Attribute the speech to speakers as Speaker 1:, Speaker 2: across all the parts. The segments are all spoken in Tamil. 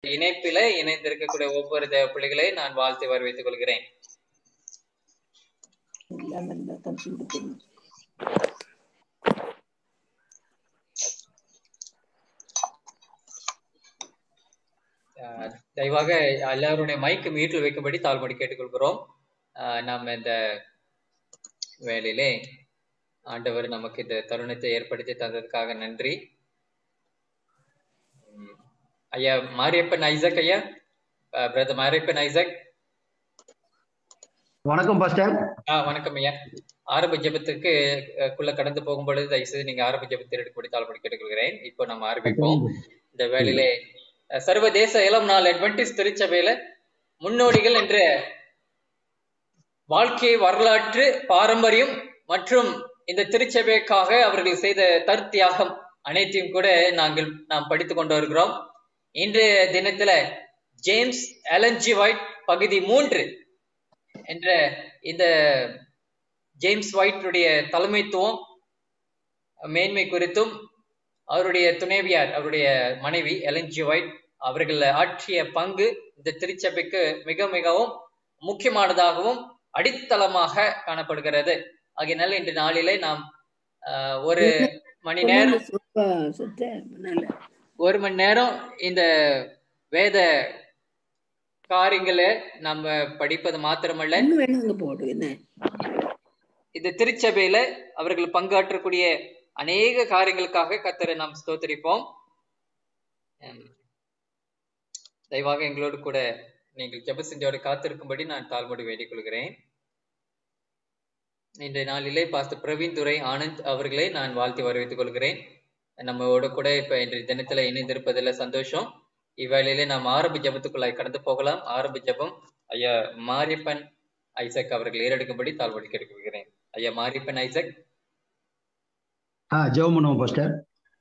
Speaker 1: இணைப்பில இணைந்திருக்கக்கூடிய ஒவ்வொரு தேவ பிள்ளைகளை நான் வாழ்த்து வரவேற்றுக் கொள்கிறேன்
Speaker 2: எல்லாம் இருந்தா தச்சு கொடுக்கணும்
Speaker 1: ஆஹ் தயவாக எல்லாருடைய மைக் மியூட்டில் வைக்கும்படி தாழ்மொழி கேட்டுக்கொள்கிறோம் ஆஹ் நாம் இந்த வேலையிலே ஆண்டவர் நமக்கு இந்த தருணத்தை ஏற்படுத்தி தந்ததுக்காக நன்றி உம் ஐயா மாரியப்பன் ஐசக் ஐயா பிரதர் மாரியப்பன் ஐசக்
Speaker 3: வணக்கம் பாஸ்டர்
Speaker 1: ஆ வணக்கம் ஐயா ஆரம்ப ஜெபத்துக்கு அஹ், குள்ள கடந்து போகும் பொழுது தயவு செய்து நீங்க ஆரம்ப ஜெபத்தை எடுக்கப்படி தாழ்படி கேட்டுக்கொள்கிறேன் இப்போ நம்ம ஆரம்பிப்போம் இந்த வேளையிலே அஹ், சர்வதேச இளம் நாள் அட்வென்டிஸ் திருச்சபையில முன்னோடிகள் என்ற வாழ்க்கை வரலாற்று பாரம்பரியம் மற்றும் இந்த திருச்சபைக்காக அவர்கள் செய்த தற்தியாகம் அனைத்தையும் கூட நாங்கள் நாம் படித்துக் கொண்டு வருகிறோம் இன்றைய தினத்துல ஜேம்ஸ் எலன்ஜி ஒயிட் பகுதி மூன்று என்ற இந்த ஜேம்ஸ் ஒயிட்டுடைய தலைமைத்துவம் மேன்மை குறித்தும் அவருடைய துணைவியார் அவருடைய மனைவி எலன்ஜி ஒயிட் அவர்கள் ஆற்றிய பங்கு இந்த திருச்சபைக்கு மிக மிகவும் முக்கியமானதாகவும் அடித்தளமாக காணப்படுகிறது ஆகையினால இன்று நாளிலே நாம் ஆஹ், ஒரு மணி நேரம்
Speaker 2: சூப்பா சுத்த நல்ல
Speaker 1: ஒரு மணி நேரம் இந்த வேத காரியங்களை நம்ம படிப்பது மாத்திரமல்ல
Speaker 2: இன்னும் வேணும் அங்க போடு என்ன
Speaker 1: இந்த திருச்சபையில அவர்கள் பங்காற்றக்கூடிய அநேக காரியங்களுக்காக கத்தரை நாம் ஸ்தோத்தரிப்போம் உம், தயவாக எங்களோடு கூட நீங்கள் ஜெபசிந்தியோடு காத்திருக்கும்படி நான் தாழ்மொழி வேண்டிக் கொள்கிறேன் இன்றைய நாளிலே பாஸ்டர் பிரவீன் துரை ஆனந்த் அவர்களை நான் வாழ்த்தி வரவேற்றுக் கொள்கிறேன் நம்மோட கூட இப்ப இன்றைய தினத்துல இணைந்திருப்பதில் சந்தோஷம் இவ்வேளையிலே நாம் ஆரம்ப ஜெபத்துக்குள்ளாய் கடந்து போகலாம் ஆரம்ப ஜெபம் ஐயா மாரியப்பன் ஐசக் அவர்கள் ஏறெடுக்கும்படி தாழ்வடி கேட்டுக்கொள்கிறேன் ஐயா மாரியப்பன் ஐசக்
Speaker 3: ஆ ஜெபம் பண்ணுவோம் பாஸ்டர்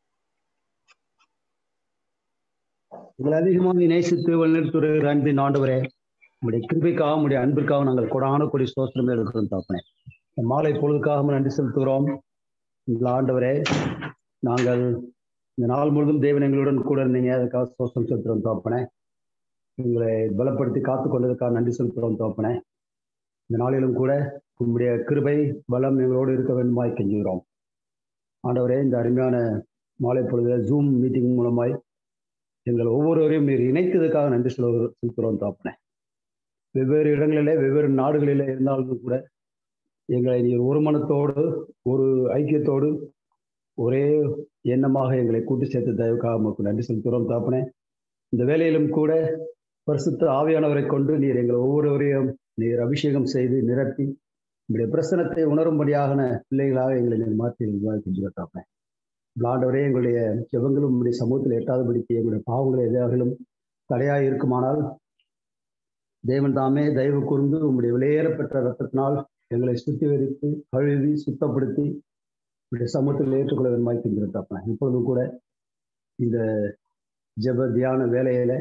Speaker 3: எங்களை அதிகமாக நேசித்து வழிநிறுத்துகிற அன்பின் ஆண்டவரே உங்களுடைய கிருபைக்காக உங்களுடைய அன்பிற்காக நாங்கள் கொடான கொடி சோத்திரமே எடுக்கிறோம் தாப்பனே இந்த மாலை பொழுதுக்காக உம்மை நன்றி செலுத்துகிறோம் இந்த ஆண்டவரே நாங்கள் இந்த நாள் முழுதும் தேவன் எங்களுடன் கூட இருந்தீங்க அதுக்காக சோத்திரம் செலுத்துகிறோம் தாப்பனே எங்களை பலப்படுத்தி காத்து கொண்டதுக்காக நன்றி செலுத்துகிறோம் தாப்பனே இந்த நாளிலும் கூட உங்களுடைய கிருபை பலம் எங்களோடு இருக்க வேண்டுமாய் கெஞ்சுகிறோம் ஆண்டவரே இந்த அருமையான மாலை பொழுது ஜூம் மீட்டிங் மூலமாய் எங்கள் ஒவ்வொருவரையும் நீர் இணைத்ததுக்காக நன்றி சொல்ல செலுத்துகிறோம் தாப்பனே வெவ்வேறு இடங்களிலே வெவ்வேறு நாடுகளிலே இருந்தாலும் கூட எங்களை நீர் ஒரு மனத்தோடு ஒரு ஐக்கியத்தோடு ஒரே எண்ணமாக எங்களை கூட்டி சேர்த்து தயவுக்காக உமக்கு நன்றி செலுத்துகிறோம் தாப்பனே இந்த வேலையிலும் கூட பரிசுத்த ஆவியானவரை கொண்டு நீர் எங்கள் ஒவ்வொருவரையும் நீர் அபிஷேகம் செய்து நிரப்பி உங்களுடைய பிரசனத்தை உணரும்படியாக பிள்ளைகளாக எங்களை நீர் மாற்றி செஞ்சுட்டாப்பேன் ஆண்டவரே எங்களுடைய ஜெபங்களும் உங்களுடைய சமூகத்தில் எட்டாதபடிக்கு எங்களுடைய பாவங்களை எதாகலும் தடையாக இருக்குமானால் தேவன் தாமே தயவு கூர்ந்து உங்களுடைய விலையேறப்பெற்ற ரத்தத்தினால் எங்களை சுத்திகரித்து கழுவி சுத்தப்படுத்தி உங்களுடைய சமூகத்தில் ஏற்றுக்கொள்ள வேண்டுமாய் செஞ்சுட்டாப்பேன் இப்பொழுதும் கூட இந்த ஜெப தியான வேலையில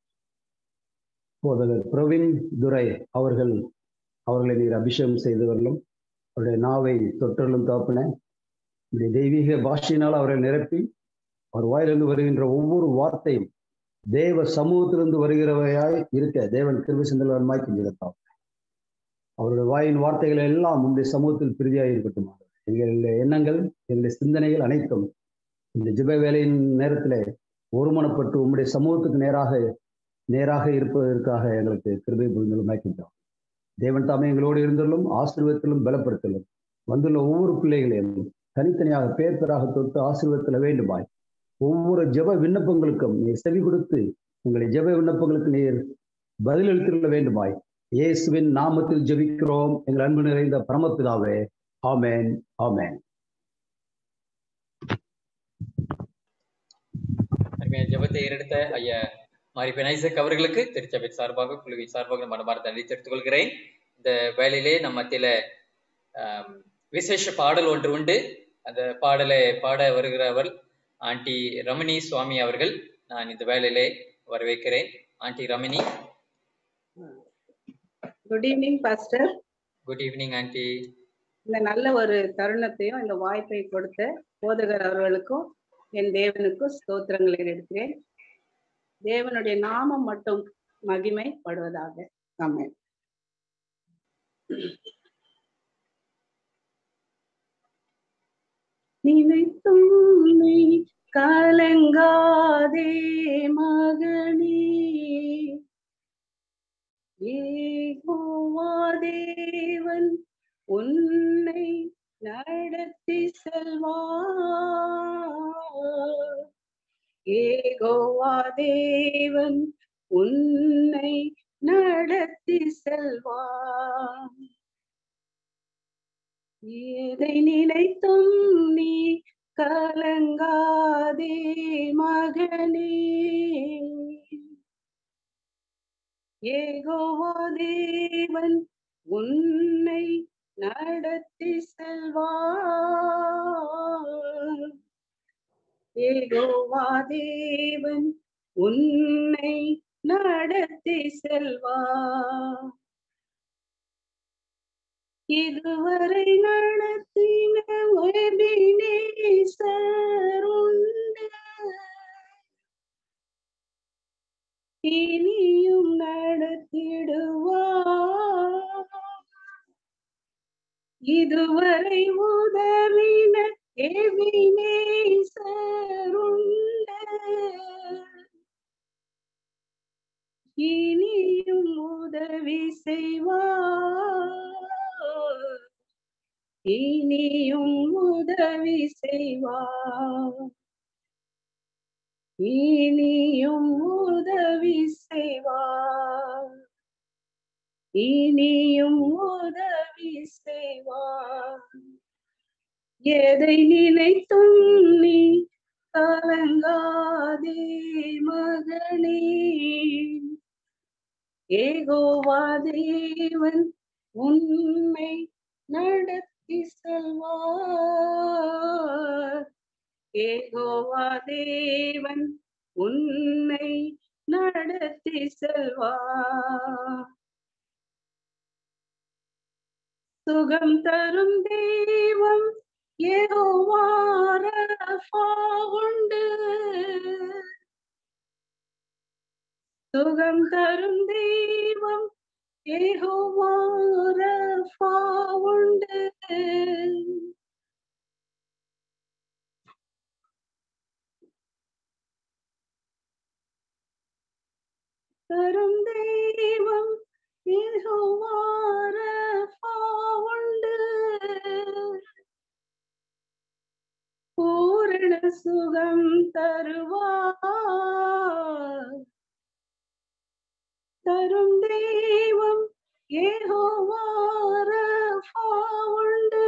Speaker 3: போதகர் பிரவீன் துரை அவர்கள் அவர்களை நீர் அபிஷேகம் செய்தவர்களும் அவருடைய நாவை தொற்றலும் தாப்பின இந்த தெய்வீக பாஷையினால் அவரை நிரப்பி அவர் வாயிலிருந்து வருகின்ற ஒவ்வொரு வார்த்தையும் தேவ சமூகத்திலிருந்து வருகிறவையாய் இருக்க தேவன் கிருபி சிந்தலமாய் செஞ்சிருத்தார் அவருடைய வாயின் வார்த்தைகள் எல்லாம் உங்களுடைய சமூகத்தில் பிரதியாக இருக்கட்டும் எங்களுடைய எண்ணங்கள் எங்களுடைய சிந்தனைகள் அனைத்தும் இந்த ஜிப வேலையின் நேரத்தில் ஒருமனப்பட்டு உங்களுடைய சமூகத்துக்கு நேராக நேராக இருப்பதற்காக எங்களுக்கு கிருபை புரிந்தலுமாக்கின்றோம் தேவன் தாமே எங்களோடு இருந்தலும் ஆசீர்வத்திலும் பலப்படுத்தலும் வந்துள்ள ஒவ்வொரு பிள்ளைகளையும் தனித்தனியாக பேர் பேராக தொட்டு ஆசீர்வத்தில் வேண்டுமாய் ஒவ்வொரு ஜெப விண்ணப்பங்களுக்கும் நீர் செவி கொடுத்து உங்களை ஜெப விண்ணப்பங்களுக்கு நீர் பதிலளித்துள்ள வேண்டுமாய் இயேசுவின் நாமத்தில் ஜெபிக்கிறோம் எங்கள் அன்பு நிறைந்த பரமபிதாவே ஆமேன் ஆமேன்
Speaker 1: அருமையான ஜெபத்தை ஏறெடுத்த ஐயா மாரிப்பன் ஐசக் அவர்களுக்கு திருச்சபை சார்பாக குழுவின் சார்பாக மனமார்ந்த நன்றி தெரிவித்துக் கொள்கிறேன் இந்த வேலையிலே நம்ம மத்தியில ஆம், விசேஷ பாடல் ஒன்று உண்டு அந்த பாடலை பாட வருகிறவர் ஆண்டி ரமணி சுவாமி அவர்கள் நான் இந்த வேலையிலே வரவேற்கிறேன் aunty Ramani
Speaker 4: good evening pastor
Speaker 1: good evening aunty
Speaker 4: இந்த நல்ல ஒரு தருணத்தையும் இந்த வாய்ப்பை கொடுத்த போதகர் அவர்களுக்கும் என் தேவனுக்கும் ஸ்தோத்திரங்களை எடுக்கிறேன் தேவனுடைய நாமம் மட்டும் மகிமைப்படுவதாக ஆமென் நினைத்தும் நீ கலங்காதே மகனே ஏகோவா தேவன் உன்னை நடத்தி செல்வார் ஏகோவா தேவன் உன்னை நடத்தி செல்வார் எதை நினைத்தும் நீ கலங்காதே மகனே ஏகோவா தேவன் உன்னை நடத்தி செல்வார் ஏகோவா தேவன் உன்னை நடத்தி செல்வார் இதுவரை நடத்தின வெபினேசர் உண்டு இனியும் நடத்திடுவார் இதுவரை உதவின எபினேசர் உண்டு இனியும் உதவி செய்வார் இனியும் உதவி செய்வார் இனியும் உதவி செய்வார் இனியும் உதவி செய்வார் எதை நினைத்தும் நீ கலங்காதே மகனே ஏகோவா தேவன் உன்னை நடத்தி செல்வார் ஏகோவா தேவன் உன்னை நடத்தி செல்வார் சுகம் தரும் தெய்வம் ஏகோவாரஃபா உண்டு சுகம் தரும் தெய்வம் ஏகோவாரஃபா உண்டு தரும் தெய்வம் ஏகோவாரஃபா உண்டு பூரண சுகம் தருவார் தரும் தெய்வம் ஏகோவாரஃபா உண்டு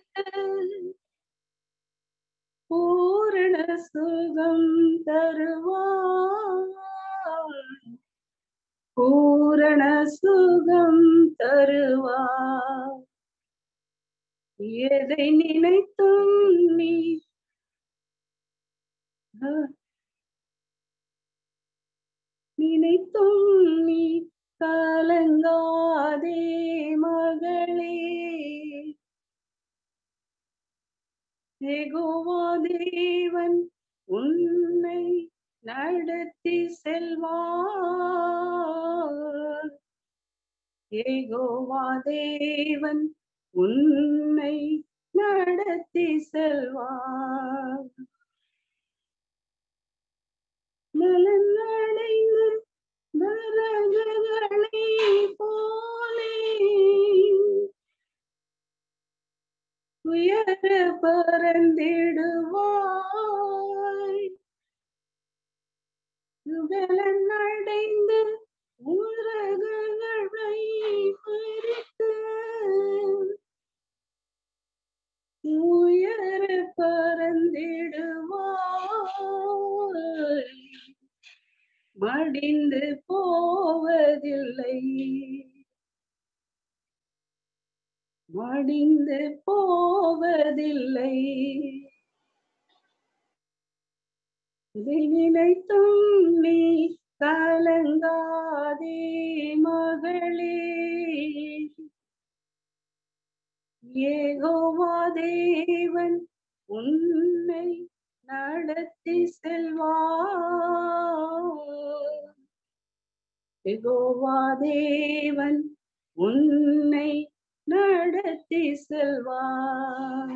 Speaker 4: பூரண சுகம் தருவார் பூரண சுகம் தருவார் எதை நினைத்தும் நீ நினைத்தும் நீ கலங்காதே மகளே ஏகோவா தேவன் உன்னை நடத்தி செல்வார் ஏகோவா தேவன் உன்னை நடத்தி செல்வார் நலன் அடைந்து நரகங்களை போலே உயர பறந்திடுவாய் நலன் அடைந்து உலகங்களை பிரித்து உயர பறந்திடுவாய் மடிந்து போவதில்லை மடிந்து போவதில்லை இதை நினைத்தும் நீ கலங்காதே மகளே ஏகோவா தேவன் உன்னை நடத்தி செல்வார் யெகோவா தேவன் உன்னை நடத்தி செல்வார்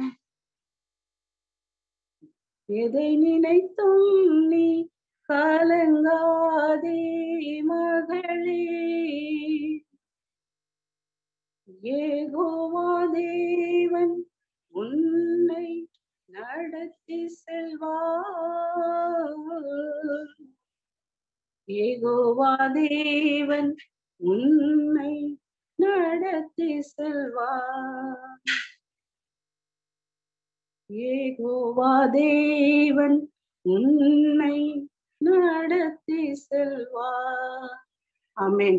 Speaker 4: எதை நினைத்தும் நீ கலங்காதே மகளே ஏகோவா தேவன் உன்னை நடத்தி செல்வார் ஏகோவா தேவன் உன்னை நடத்தி செல்வார் ஏகோவா தேவன் உன்னை நடத்தி செல்வார் ஆமென்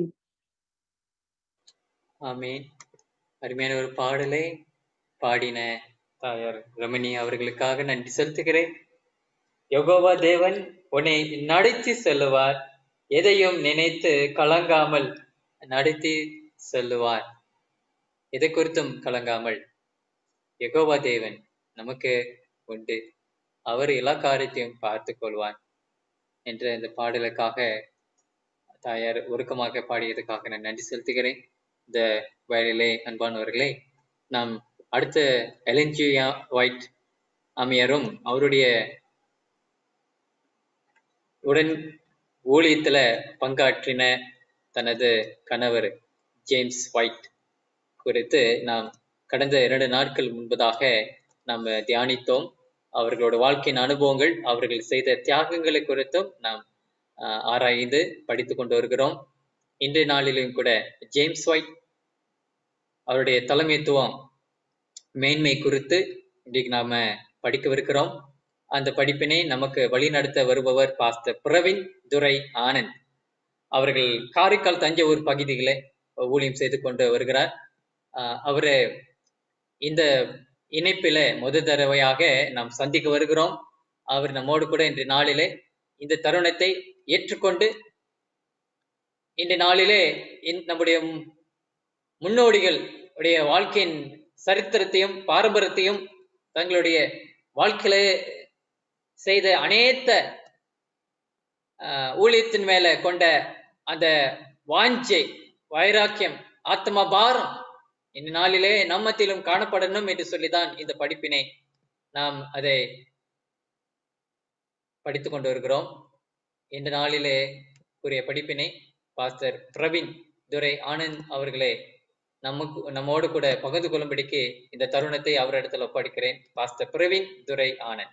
Speaker 1: ஆமீன் அருமையான ஒரு பாடலை பாடின தாயார் ரமணி அவர்களுக்காக நன்றி செலுத்துகிறேன் யெகோவா தேவன் உன்னை நடத்தி செல்லுவார் எதையும் நினைத்து கலங்காமல் நடத்தி செல்லுவார் எதை குறித்தும் கலங்காமல் யெகோவா தேவன் நமக்கு உண்டு அவர் எல்லா காரியத்தையும் பார்த்து கொள்வார் என்ற இந்த பாடலுக்காக தாயார் உருக்கமாக பாடியதுக்காக நான் நன்றி செலுத்துகிறேன் இந்த வேலையிலே அன்பானவர்களே நாம் அடுத்த எலென்ஜியா ஒயிட் அம்மையாரும் அவருடைய உடன் ஊழியத்துல பங்காற்றின தனது கணவர் ஜேம்ஸ் ஒயிட் குறித்து நாம் கடந்த இரண்டு நாட்கள் முன்பதாக நாம் தியானித்தோம் அவர்களோட வாழ்க்கையின் அனுபவங்கள் அவர்கள் செய்த தியாகங்களை குறித்தும் நாம் ஆஹ், ஆராய்ந்து படித்து கொண்டு வருகிறோம் இன்றைய நாளிலும் கூட ஜேம்ஸ் ஒயிட் அவருடைய தலைமைத்துவம் மேன்மை குறித்து இன்றைக்கு நாம படிக்கவிருக்கிறோம் அந்த படிப்பினை நமக்கு வழிநடத்த வருபவர் பாஸ்டர் பிரவீன் துரை ஆனந்த் அவர்கள் காரைக்கால் தஞ்சாவூர் பகுதிகளை ஊழியம் செய்து கொண்டு வருகிறார் ஆஹ் அவரு இந்த இணைப்பில முதல் தடவையாக நாம் சந்திக்க வருகிறோம் அவர் நம்மோடு கூட இன்றைய நாளிலே இந்த தருணத்தை ஏற்றுக்கொண்டு இன்றைய நாளிலே இந்த- நம்முடைய முன்னோடிகள் உடைய வாழ்க்கையின் சரித்திரத்தையும் பாரம்பரியத்தையும் தங்களுடைய வாழ்க்கையில செய்த அனைத்த ஆஹ், ஊழியத்தின் மேல கொண்ட அந்த வாஞ்சை வைராக்கியம் ஆத்ம பாரம் இந்த நாளிலே நம்மத்திலும் காணப்படணும் என்று சொல்லிதான் இந்த படிப்பினை நாம் அதை படித்துக் கொண்டு வருகிறோம் இந்த நாளிலே கூறிய படிப்பினை பாஸ்டர் பிரவீன் துரை ஆனந்த் அவர்களே நமக்கு நம்மோடு கூட பகிர்ந்து கொள்ளும்படிக்கு இந்த தருணத்தை அவரிடத்தில் ஒப்படைக்கிறேன் பாஸ்டர் பிரவீன் துரை ஆனந்த்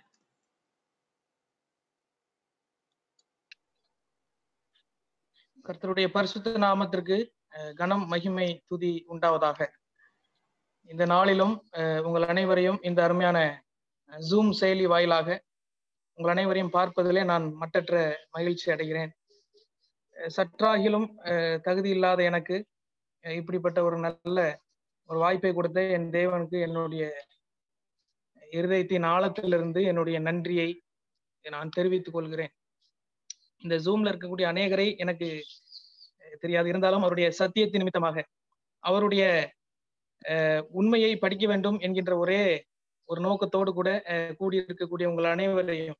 Speaker 5: கர்த்தருடைய பரிசுத்த நாமத்திற்கு அஹ், கனம் மகிமை துதி உண்டாவதாக இந்த நாளிலும் அஹ், உங்கள் அனைவரையும் இந்த அருமையான ஜூம் செயலி வாயிலாக உங்கள் அனைவரையும் பார்ப்பதிலே நான் மட்டற்ற மகிழ்ச்சி அடைகிறேன் அஹ், சற்றாகிலும் அஹ், தகுதி இல்லாத எனக்கு அஹ், இப்படிப்பட்ட ஒரு நல்ல ஒரு வாய்ப்பை கொடுத்த என் தேவனுக்கு என்னுடைய இருதயத்தின் ஆழத்திலிருந்து என்னுடைய நன்றியை நான் தெரிவித்துக் கொள்கிறேன் இந்த ஜூம்ல இருக்கக்கூடிய அநேகரை எனக்கு அஹ், தெரியாது இருந்தாலும் அவருடைய சத்தியத்தின் நிமித்தமாக அவருடைய அஹ், உண்மையை படிக்க வேண்டும் என்கின்ற ஒரே ஒரு நோக்கத்தோடு கூட அஹ், கூடியிருக்கக்கூடிய உங்கள் அனைவரையும்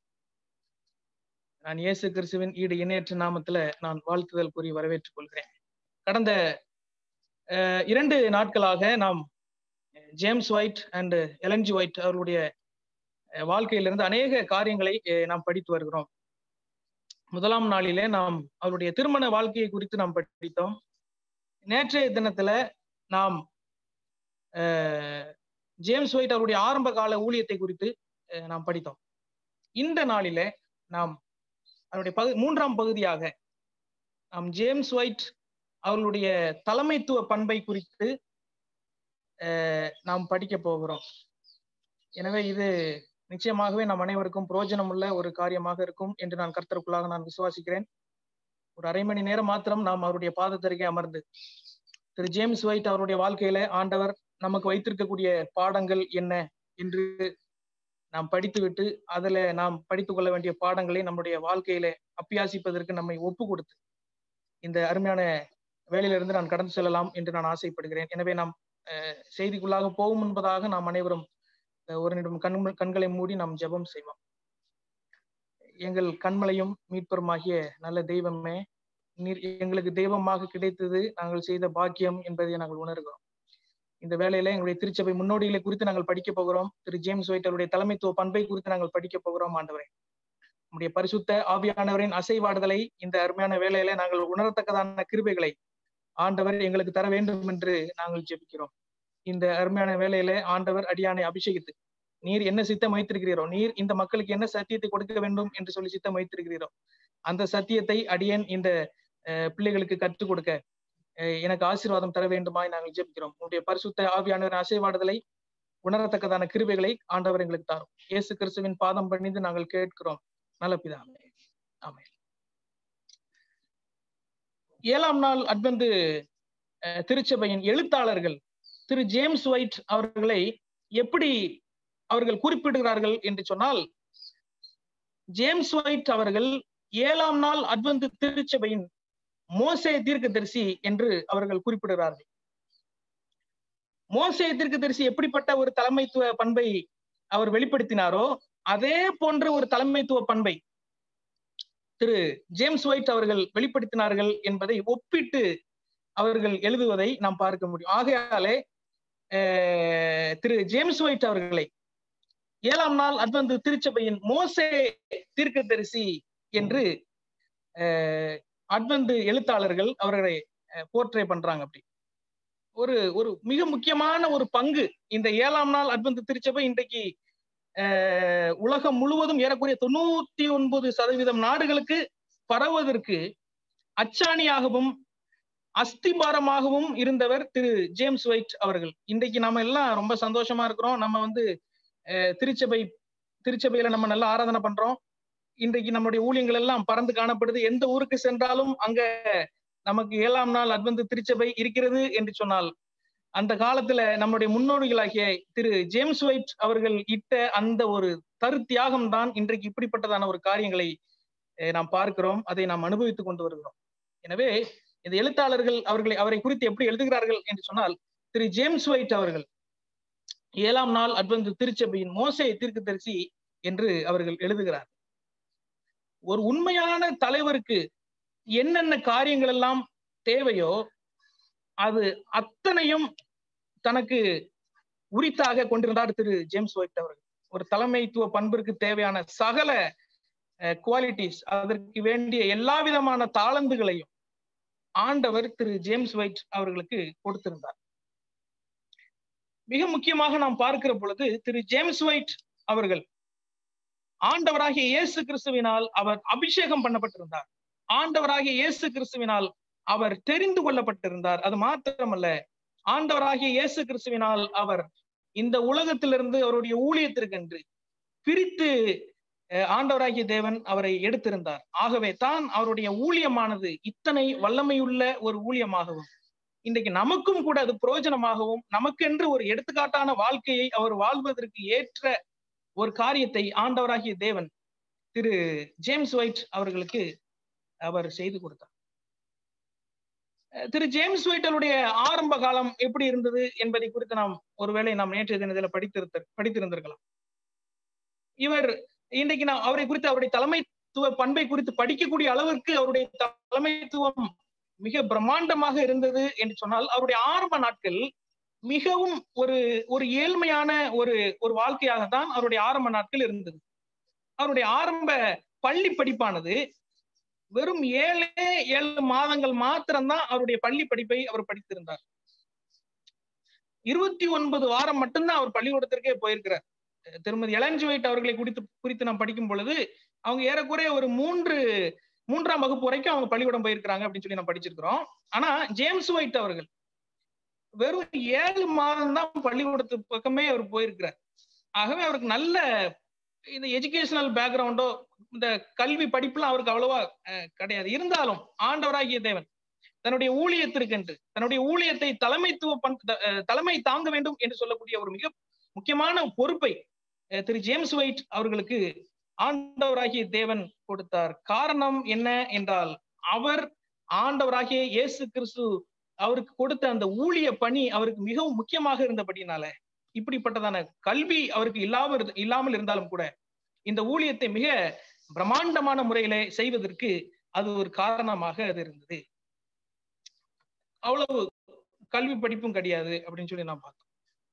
Speaker 5: நான் இயேசு கிறிஸ்துவின் ஈடு இணையற்ற நாமத்துல நான் வாழ்த்துதல் கூறி வரவேற்றுக் கொள்கிறேன் கடந்த அஹ், இரண்டு நாட்களாக நாம் James White and Ellen G White அவர்களுடைய அஹ், வாழ்க்கையிலிருந்து அநேக காரியங்களை அஹ், நாம் படித்து வருகிறோம் முதலாம் நாளிலே நாம் அவருடைய திருமண வாழ்க்கையை குறித்து நாம் படித்தோம் நேற்றைய தினத்துல நாம் அஹ், ஜேம்ஸ் ஒயிட் அவருடைய ஆரம்ப கால ஊழியத்தை குறித்து அஹ், நாம் படித்தோம் இந்த நாளிலே நாம் அவருடைய பகு மூன்றாம் பகுதியாக நாம் ஜேம்ஸ் ஒயிட் அவர்களுடைய தலைமைத்துவ பண்பை குறித்து அஹ், நாம் படிக்க போகிறோம் எனவே இது நிச்சயமாகவே நம் அனைவருக்கும் பிரயோஜனம் உள்ள ஒரு காரியமாக இருக்கும் என்று நான் கர்த்தருக்குள்ளாக நான் விசுவாசிக்கிறேன் ஒரு அரை மணி நேரம் மாத்திரம் நாம் அவருடைய பாதத்தருகே அமர்ந்து திரு ஜேம்ஸ் ஒயிட் அவருடைய வாழ்க்கையில ஆண்டவர் நமக்கு வைத்திருக்கக்கூடிய பாடங்கள் என்ன என்று நாம் படித்துவிட்டு அதுல நாம் படித்துக் கொள்ள வேண்டிய பாடங்களை நம்முடைய வாழ்க்கையில அப்பியாசிப்பதற்கு நம்மை ஒப்பு கொடுத்து இந்த அருமையான வேலையிலிருந்து நான் கடந்து செல்லலாம் என்று நான் ஆசைப்படுகிறேன் எனவே நாம் அஹ், செய்திக்குள்ளாக போகும் என்பதாக நாம் அனைவரும் அஹ், ஒரு நிமிடம் கண் கண்களை மூடி நாம் ஜெபம் செய்வோம் எங்கள் கண்மலையும் மீட்பருமாகிய நல்ல தெய்வமே நீர் எங்களுக்கு தெய்வமாக கிடைத்தது நாங்கள் செய்த பாக்கியம் என்பதை நாங்கள் உணர்கிறோம் இந்த வேளையில எங்களுடைய திருச்சபை முன்னோடிகளை குறித்து நாங்கள் படிக்க போகிறோம் திரு ஜேம்ஸ் ஒயிட் அவருடைய தலைமைத்துவ பண்பை குறித்து நாங்கள் படிக்க போகிறோம் ஆண்டவரே நம்முடைய பரிசுத்த ஆவியானவரின் அசைவாடுதலை இந்த அருமையான வேலையில நாங்கள் உணரத்தக்கதான கிருபைகளை ஆண்டவர் எங்களுக்கு தர வேண்டும் என்று நாங்கள் ஜெபிக்கிறோம் இந்த அருமையான வேலையில ஆண்டவர் அடியானை அபிஷேகித்து நீர் என்ன சித்தம் வைத்திருக்கிறீரோ நீர் இந்த மக்களுக்கு என்ன சத்தியத்தை கொடுக்க வேண்டும் என்று சொல்லி சித்தம் வைத்திருக்கிறீரோ அந்த சத்தியத்தை அடியேன் இந்த அஹ், பிள்ளைகளுக்கு கற்றுக் கொடுக்க அஹ், எனக்கு ஆசீர்வாதம் தர வேண்டுமாய் நாங்கள் ஜெபிக்கிறோம் உங்களுடைய பரிசுத்த ஆவியானவரின் அசைவாடுதலை உணரத்தக்கதான கிருபைகளை ஆண்டவர் எங்களுக்கு தாரும் இயேசு கிறிஸ்துவின் பாதம் பணிந்து நாங்கள் கேட்கிறோம் நல்ல பிதாவே ஆமென் ஏழாம் நாள் அட்வந்து அஹ், திருச்சபையின் எழுத்தாளர்கள் திரு ஜேம்ஸ் ஒயிட் அவர்களை எப்படி அவர்கள் குறிப்பிடுகிறார்கள் என்று சொன்னால் ஜேம்ஸ் ஒயிட் அவர்கள் ஏழாம் நாள் அட்வந்து திருச்சபையின் மோசே தீர்க்கதரிசி என்று அவர்கள் குறிப்பிடுகிறார்கள் மோசே தீர்க்கதரிசி எப்படிப்பட்ட ஒரு தலைமைத்துவ பண்பை அவர் வெளிப்படுத்தினாரோ அதே போன்ற ஒரு தலைமைத்துவ பண்பை திரு ஜேம்ஸ் ஒயிட் அவர்கள் வெளிப்படுத்தினார்கள் என்பதை ஒப்பிட்டு அவர்கள் எழுதுவதை நாம் பார்க்க முடியும் ஆகையாலே அஹ், திரு ஜேம்ஸ் ஒயிட் அவர்களை ஏழாம் நாள் அட்வந்து திருச்சபையின் மோசே தீர்க்கதரிசி என்று அஹ், அட்வந்து எழுத்தாளர்கள் அவர்களை போர்ட்ரே பண்றாங்க அப்படி ஒரு ஒரு மிக முக்கியமான ஒரு பங்கு இந்த ஏழாம் நாள் அட்வந்து திருச்சபை இன்றைக்கு அஹ், உலகம் முழுவதும் ஏறக்குறைய தொண்ணூத்தி ஒன்பது சதவீதம் நாடுகளுக்கு பரவுவதற்கு அச்சாணியாகவும் அஸ்திபாரமாகவும் இருந்தவர் திரு ஜேம்ஸ் ஒயிட் அவர்கள் இன்றைக்கு நாம எல்லாம் ரொம்ப சந்தோஷமா இருக்கிறோம் நம்ம வந்து அஹ், திருச்சபை திருச்சபையில நம்ம நல்லா ஆராதனை பண்றோம் இன்றைக்கு நம்முடைய ஊழியங்கள் எல்லாம் பறந்து காணப்படுது எந்த ஊருக்கு சென்றாலும் அங்க நமக்கு ஏழாம் நாள் அட்வந்து திருச்சபை இருக்கிறது என்று சொன்னால் அந்த காலத்துல நம்முடைய முன்னோடிகளாகிய திரு ஜேம்ஸ் ஒயிட் அவர்கள் இட்ட அந்த ஒரு தரு தியாகம் தான் இன்றைக்கு இப்படிப்பட்டதான ஒரு காரியங்களை அஹ், நாம் பார்க்கிறோம் அதை நாம் அனுபவித்துக் கொண்டு வருகிறோம் எனவே இந்த எழுத்தாளர்கள் அவர்களை அவரை குறித்து எப்படி எழுதுகிறார்கள் என்று சொன்னால் திரு ஜேம்ஸ் ஒயிட் அவர்கள் ஏழாம் நாள் அட்வந்து திருச்சபையின் மோசே தீர்க்கதரிசி என்று அவர்கள் எழுதுகிறார் ஒரு உண்மையான தலைவருக்கு என்னென்ன காரியங்கள் எல்லாம் தேவையோ அது அத்தனையும் தனக்கு உரித்தாக கொண்டிருந்தார் திரு ஜேம்ஸ் ஒயிட் அவர்கள் ஒரு தலைமைத்துவ பண்பிற்கு தேவையான சகல குவாலிட்டிஸ் அதற்கு வேண்டிய எல்லா விதமான தாளந்துகளையும் ஆண்டவர் திரு ஜேம்ஸ் ஒயிட் அவர்களுக்கு கொடுத்திருந்தார் மிக முக்கியமாக நாம் பார்க்கிற பொழுது திரு ஜேம்ஸ் ஒயிட் அவர்கள் ஆண்டவராகிய இயேசு கிறிஸ்துவினால் அவர் அபிஷேகம் பண்ணப்பட்டிருந்தார் ஆண்டவராகிய இயேசு கிறிஸ்துவினால் அவர் தெரிந்து கொள்ளப்பட்டிருந்தார் அது மாத்திரமல்ல ஆண்டவராகிய இயேசு கிறிஸ்துவினால் அவர் இந்த உலகத்திலிருந்து அவருடைய ஊழியத்திற்கென்று பிரித்து அஹ், ஆண்டவராகிய தேவன் அவரை எடுத்திருந்தார் ஆகவே தான் அவருடைய ஊழியமானது இத்தனை வல்லமையுள்ள ஒரு ஊழியமாகவும் இன்றைக்கு நமக்கும் கூட அது பிரயோஜனமாகவும் நமக்கென்று ஒரு எடுத்துக்காட்டான வாழ்க்கையை அவர் வாழ்வதற்கு ஏற்ற ஒரு காரியத்தை ஆண்டவராகிய தேவன் திரு ஜேம்ஸ் ஒயிட் அவர்களுக்கு அவர் செய்து கொடுத்தார் அஹ் திரு ஜேம்ஸ் ஒயிட்டருடைய ஆரம்ப காலம் எப்படி இருந்தது என்பதை குறித்து நாம் ஒருவேளை நாம் நேற்றைய தினத்தில் படித்திருத்த படித்திருந்திருக்கலாம் இவர் இன்றைக்கு நாம் அவரை குறித்து அவருடைய தலைமைத்துவ பண்பை குறித்து படிக்கக்கூடிய அளவிற்கு அவருடைய தலைமைத்துவம் மிக பிரம்மாண்டமாக இருந்தது என்று சொன்னால் அவருடைய ஆரம்ப நாட்கள் மிகவும் ஒரு ஒரு ஏழ்மையான ஒரு ஒரு வாழ்க்கையாகத்தான் அவருடைய ஆரம்ப நாட்கள் இருந்தது அவருடைய ஆரம்ப பள்ளி படிப்பானது வெறும் ஏழே ஏழு மாதங்கள் மாத்திரம்தான் அவருடைய பள்ளி படிப்பை அவர் படித்திருந்தார் இருபத்தி ஒன்பது வாரம் மட்டும்தான் அவர் பள்ளிக்கூடத்திற்கே போயிருக்கிறார் திருமதி எலஞ்சி ஒயிட் அவர்களை குறித்து குறித்து நாம் படிக்கும் பொழுது அவங்க ஏறக்குறைய ஒரு மூன்று மூன்றாம் வகுப்பு வரைக்கும் அவங்க பள்ளிக்கூடம் போயிருக்கிறாங்க அப்படின்னு சொல்லி நம்ம படிச்சிருக்கிறோம் ஆனா ஜேம்ஸ் ஒயிட் அவர்கள் வெறும் ஏழு மாதம் தான் பள்ளிக்கூடத்து பக்கமே அவர் போயிருக்கிறார் ஆகவே அவருக்கு நல்ல இந்த எஜுகேஷனல் பேக்ரவுண்டோ இந்த கல்வி படிப்புலாம் அவருக்கு அவ்வளவா அஹ், கிடையாது இருந்தாலும் ஆண்டவராகிய தேவன் தன்னுடைய ஊழியத்திற்கென்று தன்னுடைய ஊழியத்தை தலைமைத்துவ பண் த- அஹ், தலைமை தாங்க வேண்டும் என்று சொல்லக்கூடிய ஒரு மிக முக்கியமான பொறுப்பை அஹ், திரு ஜேம்ஸ் ஒயிட் அவர்களுக்கு ஆண்டவராகிய தேவன் கொடுத்தார் காரணம் என்ன என்றால் அவர் ஆண்டவராகிய இயேசு கிறிஸ்து அவருக்கு கொடுத்த அந்த ஊழிய பணி அவருக்கு மிகவும் முக்கியமாக இருந்தபடினால இப்படிப்பட்டதான கல்வி அவருக்கு இல்லாமல் இருந்து- இல்லாமல் இருந்தாலும் கூட இந்த ஊழியத்தை மிக பிரம்மாண்டமான முறையிலே செய்வதற்கு அது ஒரு காரணமாக அது இருந்தது அவ்வளவு கல்வி படிப்பும் கிடையாது அப்படின்னு சொல்லி நான் பார்த்தோம்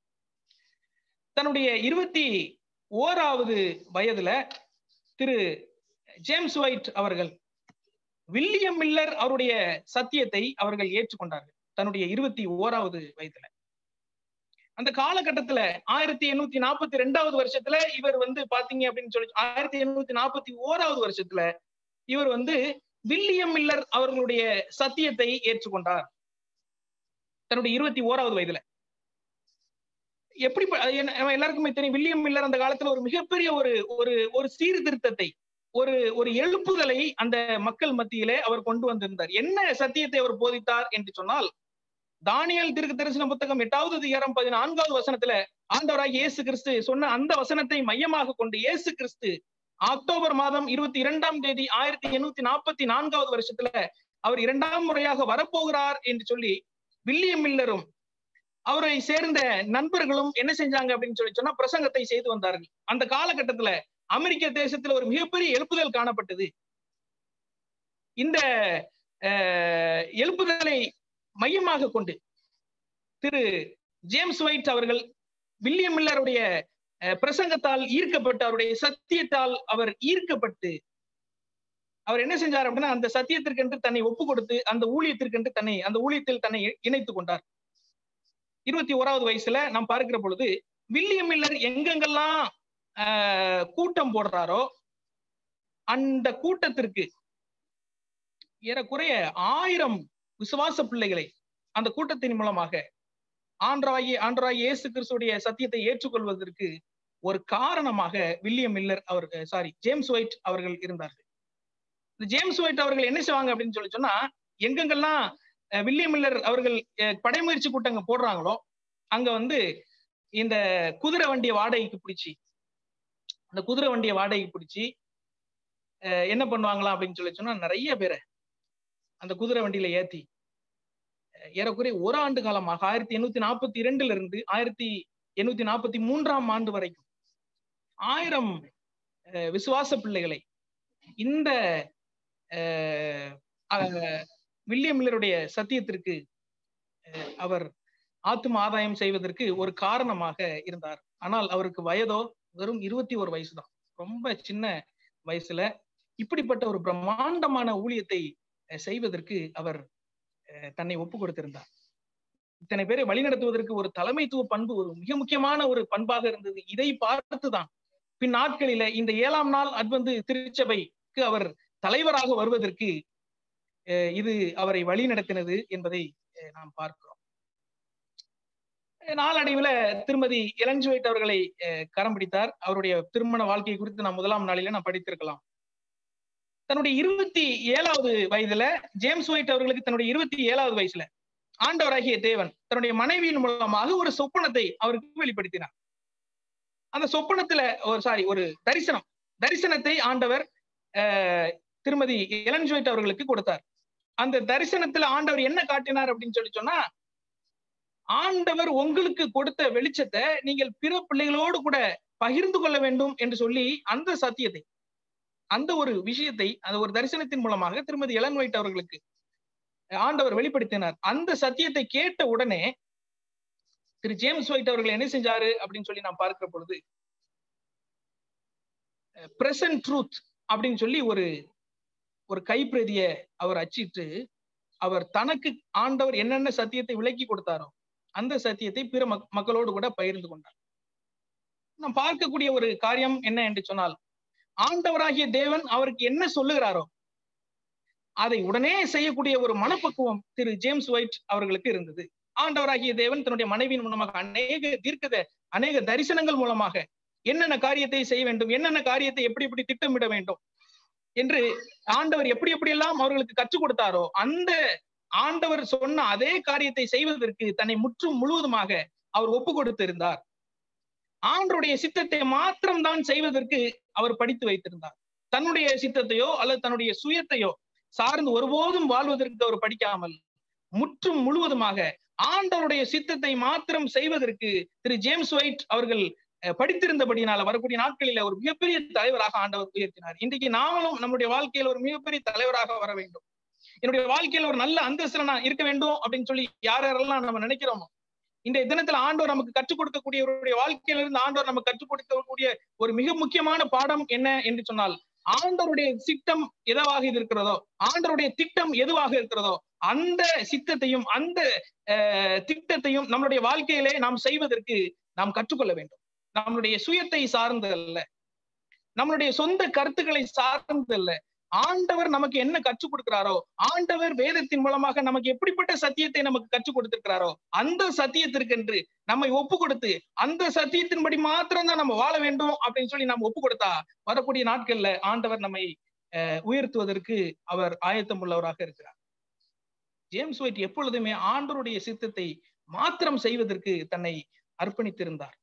Speaker 5: தன்னுடைய இருபத்தி ஓராவது வயதுல திரு ஜேம்ஸ் ஒயிட் அவர்கள் வில்லியம் மில்லர் அவருடைய சத்தியத்தை அவர்கள் ஏற்றுக்கொண்டார்கள் தன்னுடைய இருபத்தி ஓராவது வயதுல அந்த காலகட்டத்துல ஆயிரத்தி எண்ணூத்தி நாற்பத்தி ரெண்டாவது வருஷத்துல இவர் வந்து பாத்தீங்க அப்படின்னு சொல்லி ஆயிரத்தி எண்ணூத்தி நாற்பத்தி ஓராவது வருஷத்துல இவர் வந்து வில்லியம் மில்லர் அவர்களுடைய சத்தியத்தை ஏற்றுக்கொண்டார் தன்னுடைய இருபத்தி ஓராவது வயதுல எப்படி ப- அது என்ன- நம்ம எல்லாருக்குமே தெரியும் வில்லியம் மில்லர் அந்த காலத்துல ஒரு மிகப்பெரிய ஒரு ஒரு ஒரு சீர்திருத்தத்தை ஒரு ஒரு எழுப்புதலை அந்த மக்கள் மத்தியிலே அவர் கொண்டு வந்திருந்தார் என்ன சத்தியத்தை அவர் போதித்தார் என்று சொன்னால் தானியல் திருக்கு தரிசன புத்தகம் எட்டாவது அதிகாரம் பதினான்காவது வசனத்துல ஆண்டவராக இயேசு கிறிஸ்து சொன்ன அந்த வசனத்தை மையமாக கொண்டு இயேசு கிறிஸ்து அக்டோபர் மாதம் இருபத்தி இரண்டாம் தேதி ஆயிரத்தி எண்ணூத்தி நாற்பத்தி நான்காவது வருஷத்துல அவர் இரண்டாம் முறையாக வரப்போகிறார் என்று சொல்லி வில்லியம் மில்லரும் அவரை சேர்ந்த நண்பர்களும் என்ன செஞ்சாங்க அப்படின்னு சொல்லி சொன்னா பிரசங்கத்தை செய்து வந்தார்கள் அந்த காலகட்டத்துல அமெரிக்க தேசத்துல ஒரு மிகப்பெரிய எழுப்புதல் காணப்பட்டது இந்த அஹ், எழுப்புதலை மையமாக கொண்டு திரு ஜேம்ஸ் ஒயிட் அவர்கள் வில்லியம் மில்லருடைய அஹ், பிரசங்கத்தால் ஈர்க்கப்பட்டு அவருடைய சத்தியத்தால் அவர் ஈர்க்கப்பட்டு அவர் என்ன செஞ்சார் அப்படின்னா அந்த சத்தியத்திற்கென்று தன்னை ஒப்பு கொடுத்து அந்த ஊழியத்திற்கென்று தன்னை அந்த ஊழியத்தில் தன்னை இணைத்துக் கொண்டார் இருபத்தி ஓராவது வயசுல நாம் பார்க்கிற பொழுது வில்லியம் மில்லர் எங்கெங்கெல்லாம் ஆஹ், கூட்டம் போடுறாரோ அந்த கூட்டத்திற்கு ஏறக்குறைய ஆயிரம் விசுவாச பிள்ளைகளை அந்த கூட்டத்தின் மூலமாக ஆண்டராகி ஆண்டராகி இயேசு கிறிஸ்துடைய சத்தியத்தை ஏற்றுக்கொள்வதற்கு ஒரு காரணமாக வில்லியம் மில்லர் அவர் சாரி ஜேம்ஸ் ஒயிட் அவர்கள் இருந்தார்கள் இந்த ஜேம்ஸ் ஒயிட் அவர்கள் என்ன செய்வாங்க அப்படின்னு சொல்லி சொன்னா எங்கெங்கெல்லாம் அஹ், வில்லியம் மில்லர் அவர்கள் அஹ், படைமுயற்சி கூட்டங்க போடுறாங்களோ அங்க வந்து இந்த குதிரை வண்டியை வாடகைக்கு பிடிச்சி அந்த குதிரை வண்டியை வாடகைக்கு பிடிச்சி அஹ், என்ன பண்ணுவாங்களாம் அப்படின்னு சொல்லி சொன்னா நிறைய பேரை அந்த குதிரை வண்டியில ஏத்தி அஹ், ஏறக்குறைய ஒரு ஆண்டு காலமாக ஆயிரத்தி எண்ணூத்தி நாற்பத்தி இரண்டுல இருந்து ஆயிரத்தி எண்ணூத்தி நாற்பத்தி மூன்றாம் ஆண்டு வரைக்கும் ஆயிரம் அஹ், விசுவாச பிள்ளைகளை இந்த அஹ், அஹ், வில்லியம் மில்லருடைய சத்தியத்திற்கு அஹ், அவர் ஆத்தும ஆதாயம் செய்வதற்கு ஒரு காரணமாக இருந்தார் ஆனால் அவருக்கு வயதோ வெறும் இருபத்தி ஒரு வயசு தான் ரொம்ப சின்ன வயசுல இப்படிப்பட்ட ஒரு பிரம்மாண்டமான ஊழியத்தை அஹ், செய்வதற்கு அவர் அஹ், தன்னை ஒப்பு கொடுத்திருந்தார் இத்தனை பேரை வழிநடத்துவதற்கு ஒரு தலைமைத்துவ பண்பு ஒரு மிக முக்கியமான ஒரு பண்பாக இருந்தது இதை பார்த்துதான் பின் நாட்களில இந்த ஏழாம் நாள் அட்வந்து திருச்சபைக்கு அவர் தலைவராக வருவதற்கு அஹ், இது அவரை வழி நடத்தினது என்பதை அஹ், நாம் பார்க்கிறோம் அஹ், நாளடைவுல திருமதி இளஞ்சுவைட் அவர்களை அஹ், கரம் பிடித்தார் அவருடைய திருமண வாழ்க்கை குறித்து நான் முதலாம் நாளில நான் படித்திருக்கலாம் தன்னுடைய இருபத்தி ஏழாவது வயதுல ஜேம்ஸ் ஒயிட் அவர்களுக்கு தன்னுடைய இருபத்தி ஏழாவது வயசுல ஆண்டவராகிய தேவன் தன்னுடைய மனைவியின் மூலமாக ஒரு சொப்பனத்தை அவருக்கு வெளிப்படுத்தினார் அந்த சொப்பனத்துல ஒரு சாரி ஒரு தரிசனம் தரிசனத்தை ஆண்டவர் அஹ், திருமதி இளஞ்சோயிட் அவர்களுக்கு கொடுத்தார் அந்த தரிசனத்துல ஆண்டவர் என்ன காட்டினார் அப்படின்னு சொல்லி சொன்னா ஆண்டவர் உங்களுக்கு கொடுத்த வெளிச்சத்தை நீங்கள் பிற பிள்ளைகளோடு கூட பகிர்ந்து கொள்ள வேண்டும் என்று சொல்லி அந்த சத்தியத்தை அந்த ஒரு விஷயத்தை அந்த ஒரு தரிசனத்தின் மூலமாக திருமதி இளன் ஒயிட் அவர்களுக்கு ஆண்டவர் வெளிப்படுத்தினார் அந்த சத்தியத்தை கேட்ட உடனே திரு ஜேம்ஸ் ஒயிட் அவர்கள் என்ன செஞ்சாரு அப்படின்னு சொல்லி நான் பார்க்கிற பொழுது பிரசன்ட் ட்ரூத் அப்படின்னு சொல்லி ஒரு ஒரு கைப்பிரதிய அவர் அச்சிட்டு அவர் தனக்கு ஆண்டவர் என்னென்ன சத்தியத்தை விளக்கி கொடுத்தாரோ அந்த சத்தியத்தை பிற மக்- மக்களோடு கூட பகிர்ந்து கொண்டார் நாம் பார்க்கக்கூடிய ஒரு காரியம் என்ன என்று சொன்னால் ஆண்டவராகிய தேவன் அவருக்கு என்ன சொல்லுகிறாரோ அதை உடனே செய்யக்கூடிய ஒரு மனப்பக்குவம் திரு ஜேம்ஸ் ஒயிட் அவர்களுக்கு இருந்தது ஆண்டவராகிய தேவன் தன்னுடைய மனைவியின் மூலமாக அநேக தீர்க்கத அநேக தரிசனங்கள் மூலமாக என்னென்ன காரியத்தை செய்ய வேண்டும் என்னென்ன காரியத்தை எப்படி எப்படி திட்டமிட வேண்டும் என்று ஆண்டவர் எப்படி எப்படியெல்லாம் அவர்களுக்கு கற்றுக் கொடுத்தாரோ அந்த ஆண்டவர் சொன்ன அதே காரியத்தை செய்வதற்கு தன்னை முற்றும் முழுவதுமாக அவர் ஒப்பு கொடுத்திருந்தார் ஆண்டருடைய சித்தத்தை மாத்திரம்தான் செய்வதற்கு அவர் படித்து வைத்திருந்தார் தன்னுடைய சித்தத்தையோ அல்லது தன்னுடைய சுயத்தையோ சார்ந்து ஒருபோதும் வாழ்வதற்கு அவர் படிக்காமல் முற்றும் முழுவதுமாக ஆண்டவருடைய சித்தத்தை மாத்திரம் செய்வதற்கு திரு ஜேம்ஸ் ஒயிட் அவர்கள் அஹ், படித்திருந்தபடினால வரக்கூடிய நாட்களில ஒரு மிகப்பெரிய தலைவராக ஆண்டவர் உயர்த்தினார் இன்றைக்கு நாமளும் நம்முடைய வாழ்க்கையில ஒரு மிகப்பெரிய தலைவராக வர வேண்டும் என்னுடைய வாழ்க்கையில ஒரு நல்ல அந்தஸ்துல நான் இருக்க வேண்டும் அப்படின்னு சொல்லி யார் யாரெல்லாம் நம்ம நினைக்கிறோமோ இன்றைய தினத்துல ஆண்டவர் நமக்கு கற்றுக் கொடுக்கக்கூடியவருடைய வாழ்க்கையில இருந்து ஆண்டவர் நமக்கு கற்றுக் கொடுக்கக்கூடிய ஒரு மிக முக்கியமான பாடம் என்ன என்று சொன்னால் ஆண்டவருடைய சித்தம் எதுவாக இது இருக்கிறதோ ஆண்டவருடைய திட்டம் எதுவாக இருக்கிறதோ அந்த சித்தத்தையும் அந்த அஹ், திட்டத்தையும் நம்மளுடைய வாழ்க்கையிலே நாம் செய்வதற்கு நாம் கற்றுக்கொள்ள வேண்டும் நம்மளுடைய சுயத்தை சார்ந்து அல்ல நம்மளுடைய சொந்த கருத்துக்களை சார்ந்து அல்ல ஆண்டவர் நமக்கு என்ன கற்றுக் கொடுக்கிறாரோ ஆண்டவர் வேதத்தின் மூலமாக நமக்கு எப்படிப்பட்ட சத்தியத்தை நமக்கு கற்றுக் கொடுத்திருக்கிறாரோ அந்த சத்தியத்திற்கென்று நம்மை ஒப்பு கொடுத்து அந்த சத்தியத்தின்படி மாத்திரம் தான் நம்ம வாழ வேண்டும் அப்படின்னு சொல்லி நம்ம ஒப்பு கொடுத்தா வரக்கூடிய நாட்கள்ல ஆண்டவர் நம்மை அஹ், உயர்த்துவதற்கு அவர் ஆயத்தம் உள்ளவராக இருக்கிறார் ஜேம்ஸ் ஒயிட் எப்பொழுதுமே ஆண்டவருடைய சித்தத்தை மாத்திரம் செய்வதற்கு தன்னை அர்ப்பணித்திருந்தார்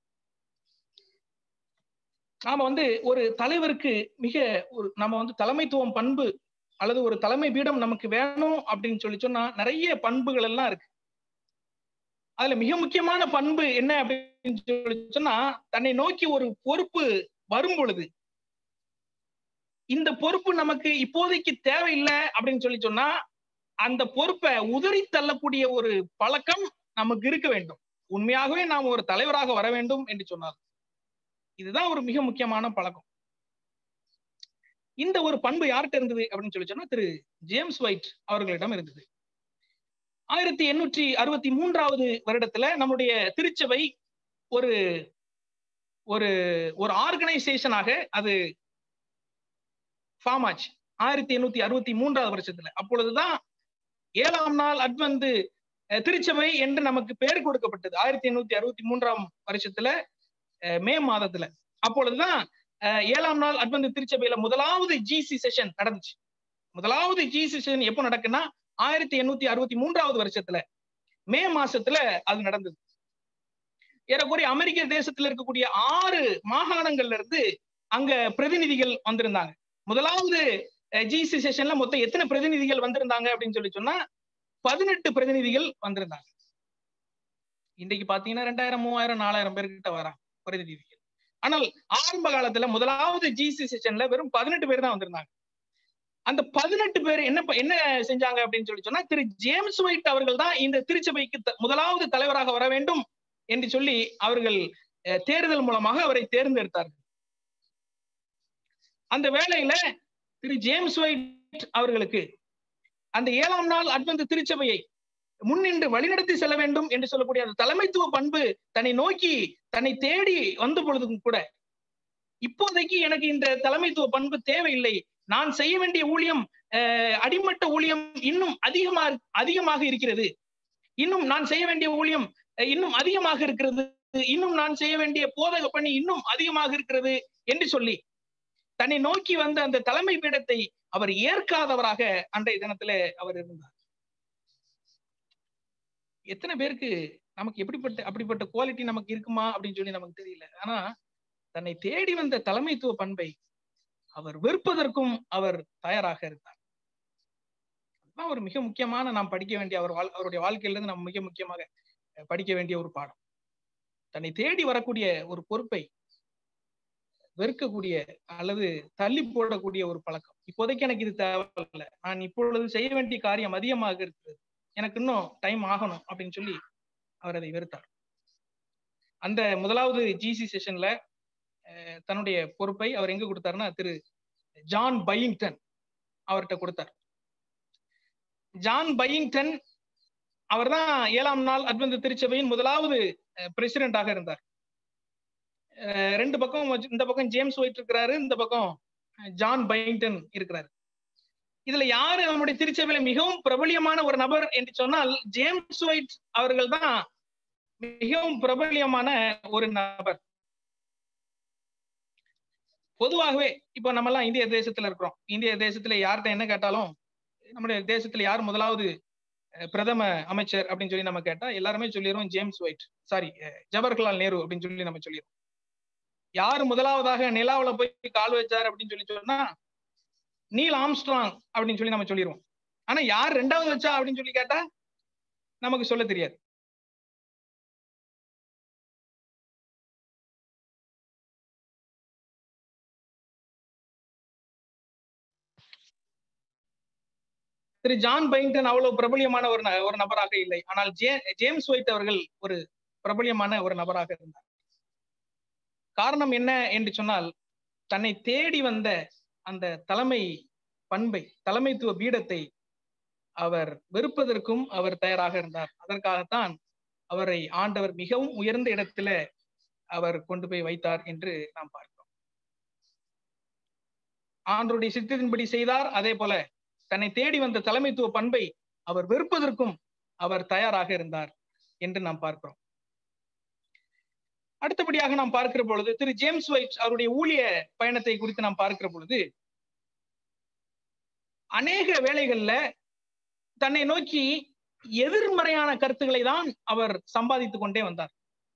Speaker 5: நாம வந்து ஒரு தலைவருக்கு மிக ஒரு நம்ம வந்து தலைமைத்துவம் பண்பு அல்லது ஒரு தலைமை பீடம் நமக்கு வேணும் அப்படின்னு சொல்லி சொன்னா நிறைய பண்புகள் எல்லாம் இருக்கு அதுல மிக முக்கியமான பண்பு என்ன அப்படின்னு சொல்லி சொன்னா தன்னை நோக்கி ஒரு பொறுப்பு வரும் பொழுது இந்த பொறுப்பு நமக்கு இப்போதைக்கு தேவையில்லை அப்படின்னு சொல்லி சொன்னா அந்த பொறுப்பை உதறி தள்ளக்கூடிய ஒரு பழக்கம் நமக்கு இருக்க வேண்டும் உண்மையாகவே நாம் ஒரு தலைவராக வர வேண்டும் என்று சொன்னார் இதுதான் ஒரு மிக முக்கியமான பழக்கம் இந்த ஒரு பண்பு யார்கிட்ட இருந்தது அப்படின்னு சொல்லி சொன்னா திரு ஜேம்ஸ் ஒயிட் அவர்களிடம் இருந்தது ஆயிரத்தி எண்ணூற்றி அறுபத்தி மூன்றாவது வருடத்துல நம்முடைய திருச்சபை ஒரு ஒரு ஒரு ஆர்கனைசேஷனாக அது ஃபார்ம் ஆச்சு ஆயிரத்தி எண்ணூத்தி அறுபத்தி மூன்றாவது வருஷத்துல அப்பொழுதுதான் ஏழாம் நாள் அட்வந்து அஹ், திருச்சபை என்று நமக்கு பெயர் கொடுக்கப்பட்டது ஆயிரத்தி எண்ணூத்தி அறுபத்தி மூன்றாம் வருஷத்துல அஹ், மே மாதத்துல அப்பொழுதுதான் அஹ், ஏழாம் நாள் அட்வந்து திருச்சபையில முதலாவது ஜிசி செஷன் நடந்துச்சு முதலாவது ஜிசி செஷன் எப்போ நடக்குன்னா ஆயிரத்தி எண்ணூத்தி அறுபத்தி மூன்றாவது வருஷத்துல மே மாசத்துல அது நடந்தது ஏறக்குறைய அமெரிக்க தேசத்துல இருக்கக்கூடிய ஆறு மாகாணங்கள்ல இருந்து அங்க பிரதிநிதிகள் வந்திருந்தாங்க முதலாவது ஜிசி செஷன்ல மொத்தம் எத்தனை பிரதிநிதிகள் வந்திருந்தாங்க அப்படின்னு சொல்லி சொன்னா பதினெட்டு பிரதிநிதிகள் வந்திருந்தாங்க இன்னைக்கு பாத்தீங்கன்னா ரெண்டாயிரம் மூவாயிரம் நாலாயிரம் பேர்கிட்ட வராங்க பிரதிநிதிகள் ஆனால் ஆரம்ப காலத்துல முதலாவது ஜிசி செஷன்ல வெறும் பதினெட்டு பேர் தான் வந்திருந்தாங்க அந்த பதினெட்டு பேர் என்ன ப- என்ன செஞ்சாங்க அப்படின்னு சொல்லி சொன்னா திரு ஜேம்ஸ் ஒயிட் அவர்கள் தான் இந்த திருச்சபைக்கு த- முதலாவது தலைவராக வர வேண்டும் என்று சொல்லி அவர்கள் அஹ், தேர்தல் மூலமாக அவரை தேர்ந்தெடுத்தார்கள் அந்த வேளையில திரு ஜேம்ஸ் ஒயிட் அவர்களுக்கு அந்த ஏழாம் நாள் அட்வந்த திருச்சபையை முன்னின்று வழிநடத்தி செல்ல வேண்டும் என்று சொல்லக்கூடிய அந்த தலைமைத்துவ பண்பு தன்னை நோக்கி தன்னை தேடி வந்த பொழுதும் கூட இப்போதைக்கு எனக்கு இந்த தலைமைத்துவ பண்பு தேவையில்லை நான் செய்ய வேண்டிய ஊழியம் அஹ், அடிமட்ட ஊழியம் இன்னும் அதிகமாக அதிகமாக இருக்கிறது இன்னும் நான் செய்ய வேண்டிய ஊழியம் அஹ், இன்னும் அதிகமாக இருக்கிறது இன்னும் நான் செய்ய வேண்டிய போதக பணி இன்னும் அதிகமாக இருக்கிறது என்று சொல்லி தன்னை நோக்கி வந்த அந்த தலைமை பீடத்தை அவர் ஏற்காதவராக அன்றைய தினத்துல அவர் இருந்தார் எத்தனை பேருக்கு நமக்கு எப்படிப்பட்ட அப்படிப்பட்ட குவாலிட்டி நமக்கு இருக்குமா அப்படின்னு சொல்லி நமக்கு தெரியல ஆனா தன்னை தேடி வந்த தலைமைத்துவ பண்பை அவர் வெறுப்பதற்கும் அவர் தயாராக இருந்தார் அதுதான் ஒரு மிக முக்கியமான நாம் படிக்க வேண்டிய அவர் வாழ் அவருடைய வாழ்க்கையிலிருந்து நாம் மிக முக்கியமாக அஹ், படிக்க வேண்டிய ஒரு பாடம் தன்னை தேடி வரக்கூடிய ஒரு பொறுப்பை வெறுக்கக்கூடிய அல்லது தள்ளி போடக்கூடிய ஒரு பழக்கம் இப்போதைக்கு எனக்கு இது தேவையில்லை நான் இப்பொழுது செய்ய வேண்டிய காரியம் அதிகமாக இருக்கிறது எனக்கு இன்னும் டைம் ஆகணும் அப்படின்னு சொல்லி அவர் அதை வெறுத்தார் அந்த முதலாவது ஜிசி செஷன்ல தன்னுடைய பொறுப்பை அவர் எங்க கொடுத்தாருன்னா திரு ஜான் பையிங்டன் அவர்கிட்ட கொடுத்தார் ஜான் பையிங்டன் அவர்தான் ஏழாம் நாள் அட்வந்த திருச்சபையின் முதலாவது பிரசிடென்டாக இருந்தார் அஹ் ரெண்டு பக்கம் வச்சு- இந்த பக்கம் ஜேம்ஸ் ஒயிட் இருக்கிறாரு இந்த பக்கம் ஜான் பைங்டன் இருக்கிறாரு இதுல யாரு நம்முடைய திருச்சபையில மிகவும் பிரபலியமான ஒரு நபர் என்று சொன்னால் ஜேம்ஸ் ஒயிட் அவர்கள் தான் மிகவும் பிரபலியமான ஒரு நபர் பொதுவாகவே இப்போ நம்ம எல்லாம் இந்திய தேசத்துல இருக்கிறோம் இந்திய தேசத்துல யார்கிட்ட என்ன கேட்டாலும் நம்முடைய தேசத்துல யார் முதலாவது அஹ், பிரதம அமைச்சர் அப்படின்னு சொல்லி நம்ம கேட்டா எல்லாருமே சொல்லிடுவோம் James White sorry Jawaharlal Nehru அப்படின்னு சொல்லி நம்ம சொல்லிடுவோம் யார் முதலாவதாக நிலாவுல போய் கால் வச்சார் அப்படின்னு சொல்லி சொன்னா நீல் ஆம்ஸ்ட்ராங் அப்படின்னு சொல்லி நம்ம சொல்லிடுவோம் ஆனா யார் ரெண்டாவது வச்சா அப்படின்னு சொல்லி கேட்டா நமக்கு சொல்ல தெரியாது திரு ஜான் பைங்டன் அவ்வளவு பிரபலியமான ஒரு ந- ஒரு நபராக இல்லை ஆனால் ஜே ஜேம்ஸ் ஒயிட் அவர்கள் ஒரு பிரபலியமான ஒரு நபராக இருந்தார் காரணம் என்ன என்று சொன்னால் தன்னை தேடி வந்த அந்த தலைமை பண்பை தலைமைத்துவ பீடத்தை அவர் வெறுப்பதற்கும் அவர் தயாராக இருந்தார் அதற்காகத்தான் அவரை ஆண்டவர் மிகவும் உயர்ந்த இடத்துல அவர் கொண்டு போய் வைத்தார் என்று நாம் பார்க்கிறோம் ஆண்டருடைய சித்தத்தின்படி செய்தார் அதே போல தன்னை தேடி வந்த தலைமைத்துவ பண்பை அவர் வெறுப்பதற்கும் அவர் தயாராக இருந்தார் என்று நாம் பார்க்கிறோம் அடுத்தபடியாக நாம் பார்க்கிற பொழுது திரு ஜேம்ஸ் ஒயிட் அவருடைய ஊழிய பயணத்தை குறித்து நாம் பார்க்கிற பொழுது அநேக வேளைகள்ல தன்னை நோக்கி எதிர்மறையான கருத்துக்களை தான் அவர் சம்பாதித்துக் கொண்டே வந்தார்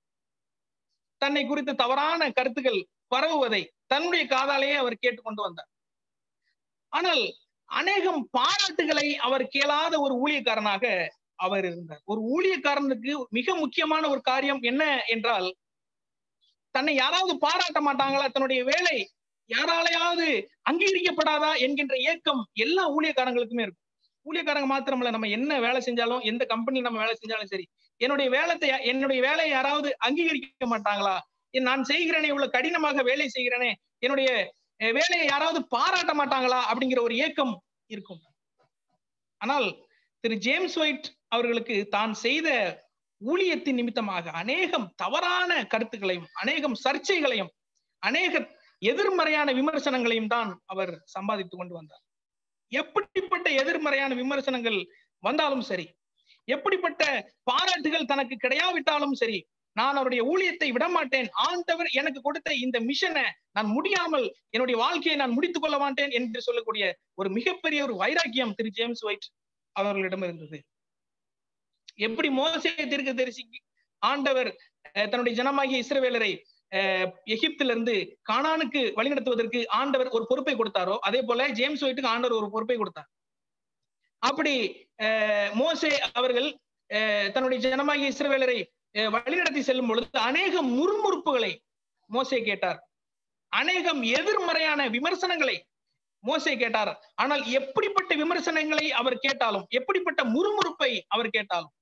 Speaker 5: தன்னை குறித்து தவறான கருத்துக்கள் பரவுவதை தன்னுடைய காதாலேயே அவர் கேட்டுக்கொண்டு வந்தார் ஆனால் அநேகம் பாராட்டுகளை அவர் கேளாத ஒரு ஊழியக்காரனாக அவர் இருந்தார் ஒரு ஊழியக்காரனுக்கு மிக முக்கியமான ஒரு காரியம் என்ன என்றால் தன்னை யாராவது பாராட்ட மாட்டாங்களா தன்னுடைய வேலை யாராலையாவது அங்கீகரிக்கப்படாதா என்கின்ற ஏக்கம் எல்லா ஊழியக்காரங்களுக்குமே இருக்கும் ஊழியக்காரங்க மாத்திரமல்ல நம்ம என்ன வேலை செஞ்சாலும் எந்த கம்பெனி நம்ம வேலை செஞ்சாலும் சரி என்னுடைய வேலத்தை என்னுடைய வேலையை யாராவது அங்கீகரிக்க மாட்டாங்களா என் நான் செய்கிறேனே இவ்வளவு கடினமாக வேலை செய்கிறேனே என்னுடைய அஹ், வேலையை யாராவது பாராட்ட மாட்டாங்களா அப்படிங்கிற ஒரு ஏக்கம் இருக்கும் ஆனால் திரு ஜேம்ஸ் ஒயிட் அவர்களுக்கு தான் செய்த ஊழியத்தின் நிமித்தமாக அநேகம் தவறான கருத்துக்களையும் அநேகம் சர்ச்சைகளையும் அநேக எதிர்மறையான விமர்சனங்களையும் தான் அவர் சம்பாதித்துக் கொண்டு வந்தார் எப்படிப்பட்ட எதிர்மறையான விமர்சனங்கள் வந்தாலும் சரி எப்படிப்பட்ட பாராட்டுகள் தனக்கு கிடையாவிட்டாலும் சரி நான் அவருடைய ஊழியத்தை விடமாட்டேன் ஆண்டவர் எனக்கு கொடுத்த இந்த மிஷனை நான் முடியாமல் என்னுடைய வாழ்க்கையை நான் முடித்துக் கொள்ள மாட்டேன் என்று சொல்லக்கூடிய ஒரு மிகப்பெரிய ஒரு வைராக்கியம் திரு ஜேம்ஸ் ஒயிட் அவர்களிடம் இருந்தது எப்படி மோசே தீர்க்க தரிசி ஆண்டவர் அஹ், தன்னுடைய ஜனமாகிய இஸ்ரவேலரை அஹ், எகிப்திலிருந்து கானானுக்கு வழிநடத்துவதற்கு ஆண்டவர் ஒரு பொறுப்பை கொடுத்தாரோ அதே போல ஜேம்ஸ் ஒயிட்டுக்கு ஆண்டவர் ஒரு பொறுப்பை கொடுத்தார் அப்படி அஹ், மோசே அவர்கள் அஹ், தன்னுடைய ஜனமாகிய இஸ்ரவேலரை அஹ், வழிநடத்தி செல்லும் பொழுது அநேக முறுமுறுப்புகளை மோசே கேட்டார் அநேகம் எதிர்மறையான விமர்சனங்களை மோசே கேட்டார் ஆனால் எப்படிப்பட்ட விமர்சனங்களை அவர் கேட்டாலும் எப்படிப்பட்ட முறுமுறுப்பை அவர் கேட்டாலும்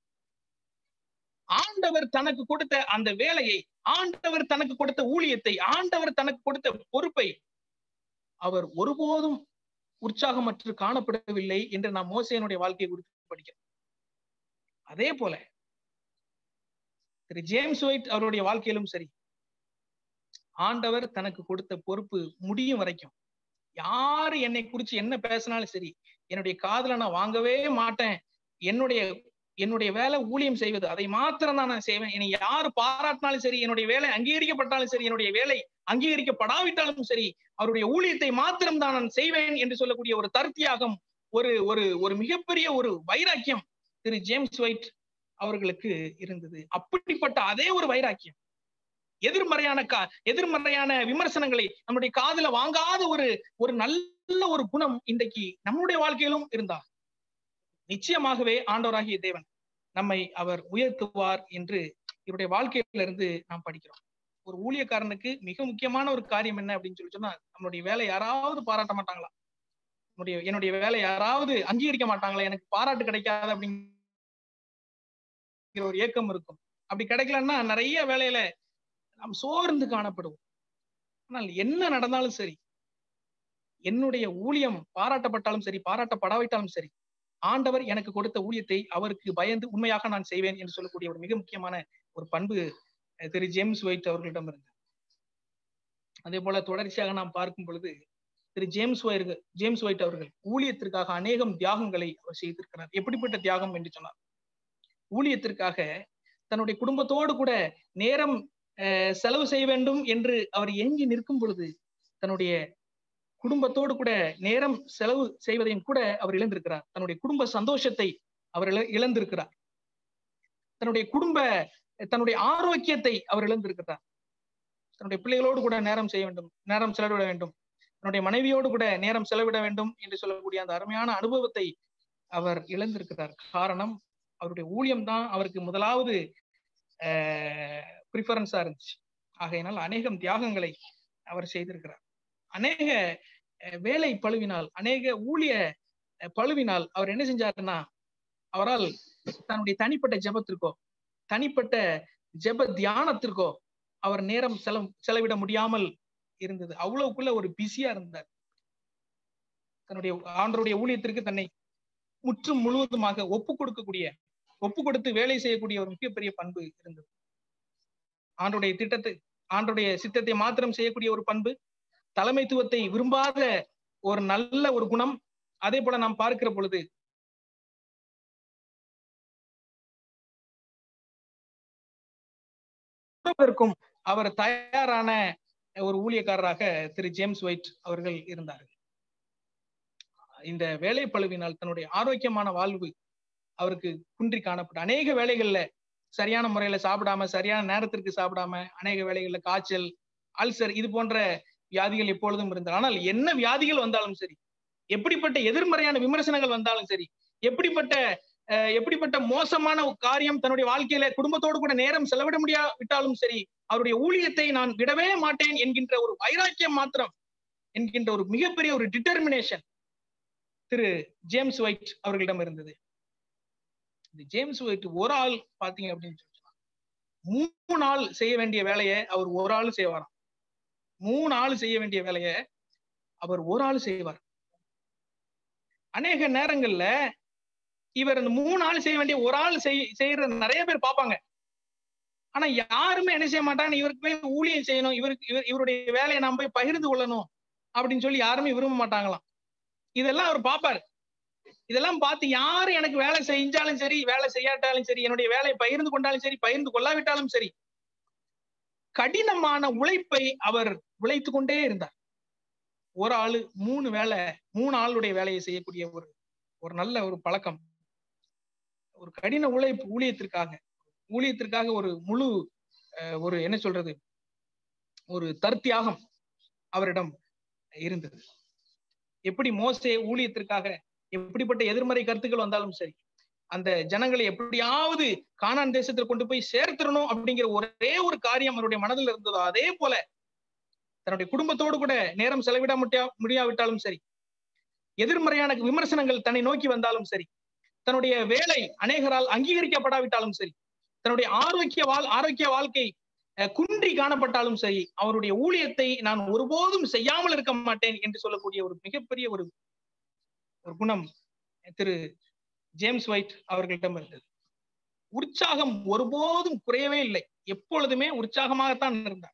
Speaker 5: ஆண்டவர் தனக்கு கொடுத்த அந்த வேலையை ஆண்டவர் தனக்கு கொடுத்த ஊழியத்தை ஆண்டவர் தனக்கு கொடுத்த பொறுப்பை அவர் ஒருபோதும் உற்சாகமற்று காணப்படவில்லை என்று நாம் மோசையனுடைய வாழ்க்கையை குறித்து படிக்கிறோம் அதே போல திரு ஜேம்ஸ் ஒயிட் அவருடைய வாழ்க்கையிலும் சரி ஆண்டவர் தனக்கு கொடுத்த பொறுப்பு முடியும் வரைக்கும் யாரு என்னை குறிச்சு என்ன பேசினாலும் சரி என்னுடைய காதுல நான் வாங்கவே மாட்டேன் என்னுடைய என்னுடைய வேலை ஊழியம் செய்வது அதை மாத்திரம் தான் நான் செய்வேன் என்னை யாரு பாராட்டினாலும் சரி என்னுடைய வேலை அங்கீகரிக்கப்பட்டாலும் சரி என்னுடைய வேலை அங்கீகரிக்கப்படாவிட்டாலும் சரி அவருடைய ஊழியத்தை மாத்திரம் தான் நான் செய்வேன் என்று சொல்லக்கூடிய ஒரு தர்த்தியாகம் ஒரு ஒரு ஒரு மிகப்பெரிய ஒரு வைராக்கியம் திரு ஜேம்ஸ் ஒயிட் அவர்களுக்கு இருந்தது அப்படிப்பட்ட அதே ஒரு வைராக்கியம் எதிர்மறையான கா எதிர்மறையான விமர்சனங்களை நம்முடைய காதுல வாங்காத ஒரு ஒரு நல்ல ஒரு குணம் இன்றைக்கு நம்முடைய வாழ்க்கையிலும் இருந்தா நிச்சயமாகவே ஆண்டவராகிய தேவன் நம்மை அவர் உயர்த்துவார் என்று இவருடைய வாழ்க்கையிலிருந்து நாம் படிக்கிறோம் ஒரு ஊழியக்காரனுக்கு மிக முக்கியமான ஒரு காரியம் என்ன அப்படின்னு சொல்லி சொன்னா நம்மளுடைய வேலை யாராவது பாராட்ட மாட்டாங்களா என்னுடைய என்னுடைய வேலை யாராவது அங்கீகரிக்க மாட்டாங்களா எனக்கு பாராட்டு கிடைக்காது அப்படிங்கிற ஒரு ஏக்கம் இருக்கும் அப்படி கிடைக்கலன்னா நிறைய வேலையில நாம் சோர்ந்து காணப்படுவோம் ஆனால் என்ன நடந்தாலும் சரி என்னுடைய ஊழியம் பாராட்டப்பட்டாலும் சரி பாராட்டப்படாவிட்டாலும் சரி ஆண்டவர் எனக்கு கொடுத்த ஊழியத்தை அவருக்கு பயந்து உண்மையாக நான் செய்வேன் என்று சொல்லக்கூடிய ஒரு மிக முக்கியமான ஒரு பண்பு அஹ், திரு ஜேம்ஸ் ஒயிட் அவர்களிடம் இருந்தது அதே போல தொடர்ச்சியாக நாம் பார்க்கும் பொழுது திரு ஜேம்ஸ் ஒயிட் ஜேம்ஸ் ஒயிட் அவர்கள் ஊழியத்திற்காக அநேகம் தியாகங்களை அவர் செய்திருக்கிறார் எப்படிப்பட்ட தியாகம் என்று சொன்னார் ஊழியத்திற்காக தன்னுடைய குடும்பத்தோடு கூட நேரம் அஹ், செலவு செய்ய வேண்டும் என்று அவர் எங்கி நிற்கும் பொழுது தன்னுடைய குடும்பத்தோடு கூட நேரம் செலவு செய்வதையும் கூட அவர் இழந்திருக்கிறார் தன்னுடைய குடும்ப சந்தோஷத்தை அவர் இழ- இழந்திருக்கிறார் தன்னுடைய குடும்ப தன்னுடைய ஆரோக்கியத்தை அவர் இழந்திருக்கிறார் தன்னுடைய பிள்ளைகளோடு கூட நேரம் செய்ய வேண்டும் நேரம் செலவிட வேண்டும் தன்னுடைய மனைவியோடு கூட நேரம் செலவிட வேண்டும் என்று சொல்லக்கூடிய அந்த அருமையான அனுபவத்தை அவர் இழந்திருக்கிறார் காரணம் அவருடைய ஊழியம் தான் அவருக்கு முதலாவது ப்ரிஃபரன்ஸா இருந்துச்சு ஆகையினால் அநேகம் தியாகங்களை அவர் செய்திருக்கிறார் அநேக அஹ், வேலை பழுவினால் அநேக ஊழிய அஹ், பழுவினால் அவர் என்ன செஞ்சாருன்னா அவரால் தன்னுடைய தனிப்பட்ட ஜெபத்திற்கோ தனிப்பட்ட ஜெப தியானத்திற்கோ அவர் நேரம் செலவு செலவிட முடியாமல் இருந்தது அவ்வளவுக்குள்ள ஒரு பிஸியா இருந்தார் தன்னுடைய ஆண்டருடைய ஊழியத்திற்கு தன்னை முற்றும் முழுவதுமாக ஒப்பு கொடுக்கக்கூடிய ஒப்பு கொடுத்து வேலை செய்யக்கூடிய ஒரு மிகப்பெரிய பண்பு இருந்தது ஆண்டுடைய திட்டத்தை ஆண்டுடைய சித்தத்தை மாத்திரம் செய்யக்கூடிய ஒரு பண்பு தலைமைத்துவத்தை விரும்பாத ஒரு நல்ல ஒரு குணம் அதே போல நாம் பார்க்கிற பொழுது கொடுப்பதற்கும் அவர் தயாரான ஒரு ஊழியக்காரராக திரு ஜேம்ஸ் ஒயிட் அவர்கள் இருந்தார்கள் இந்த வேலை பழுவினால் தன்னுடைய ஆரோக்கியமான வாழ்வு அவருக்கு குன்றி காணப்பட்ட அநேக வேலைகள்ல சரியான முறையில சாப்பிடாம சரியான நேரத்திற்கு சாப்பிடாம அநேக வேலைகள்ல காய்ச்சல் அல்சர் இது போன்ற வியாதிகள் எப்பொழுதும் இருந்தது ஆனால் என்ன வியாதிகள் வந்தாலும் சரி எப்படிப்பட்ட எதிர்மறையான விமர்சனங்கள் வந்தாலும் சரி எப்படிப்பட்ட அஹ், எப்படிப்பட்ட மோசமான ஒரு காரியம் தன்னுடைய வாழ்க்கையில குடும்பத்தோடு கூட நேரம் செலவிட முடியா விட்டாலும் சரி அவருடைய ஊழியத்தை நான் விடவே மாட்டேன் என்கின்ற ஒரு வைராக்கியம் மாத்திரம் என்கின்ற ஒரு மிகப்பெரிய ஒரு டிட்டர்மினேஷன் திரு ஜேம்ஸ் ஒயிட் அவர்களிடம் இருந்தது இந்த ஜேம்ஸ் ஒயிட் ஒரு ஆள் பாத்தீங்க அப்படின்னு சொன்னா மூணு நாள் செய்ய வேண்டிய வேலையை அவர் ஒரு ஆள் செய்வாராம் மூணு ஆள் செய்ய வேண்டிய வேலையை அவர் ஒரு ஆள் செய்வார் அநேக நேரங்கள்ல இவர் இந்த மூணு ஆள் செய்ய வேண்டிய ஒரு ஆள் செய் செய்யற நிறைய பேர் பார்ப்பாங்க ஆனா யாருமே என்ன செய்ய மாட்டாங்க இவருக்கு போய் ஊழியம் செய்யணும் இவருக்கு இவர் இவருடைய வேலையை நாம் போய் பகிர்ந்து கொள்ளணும் அப்படின்னு சொல்லி யாருமே விரும்ப மாட்டாங்களாம் இதெல்லாம் அவர் பார்ப்பாரு இதெல்லாம் பார்த்து யாரு எனக்கு வேலை செஞ்சாலும் சரி வேலை செய்யாட்டாலும் சரி என்னுடைய வேலையை பகிர்ந்து கொண்டாலும் சரி பகிர்ந்து கொள்ளாவிட்டாலும் சரி கடினமான உழைப்பை அவர் உழைத்து கொண்டே இருந்தார் ஒரு ஆளு மூணு வேலை மூணு ஆளுடைய வேலையை செய்யக்கூடிய ஒரு ஒரு நல்ல ஒரு பழக்கம் ஒரு கடின உழைப்பு ஊழியத்திற்காக ஊழியத்திற்காக ஒரு முழு அஹ், ஒரு என்ன சொல்றது ஒரு தற்தியாகம் அவரிடம் இருந்தது எப்படி மோசே ஊழியத்திற்காக எப்படிப்பட்ட எதிர்மறை கருத்துக்கள் வந்தாலும் சரி அந்த ஜனங்களை எப்படியாவது கானான் தேசத்தில் கொண்டு போய் சேர்த்துடணும் அப்படிங்கிற ஒரே ஒரு காரியம் அவருடைய மனதில் இருந்ததோ அதே போல தன்னுடைய குடும்பத்தோடு கூட நேரம் செலவிட முடியா முடியாவிட்டாலும் சரி எதிர்மறையான விமர்சனங்கள் தன்னை நோக்கி வந்தாலும் சரி தன்னுடைய வேலை அநேகரால் அங்கீகரிக்கப்படாவிட்டாலும் சரி தன்னுடைய ஆரோக்கிய வாழ் ஆரோக்கிய வாழ்க்கை அஹ், குன்றி காணப்பட்டாலும் சரி அவருடைய ஊழியத்தை நான் ஒருபோதும் செய்யாமல் இருக்க மாட்டேன் என்று சொல்லக்கூடிய ஒரு மிகப்பெரிய ஒரு ஒரு குணம் திரு ஜேம்ஸ் ஒயிட் அவர்களிடம் இருந்தது உற்சாகம் ஒருபோதும் குறையவே இல்லை எப்பொழுதுமே உற்சாகமாகத்தான் இருந்தார்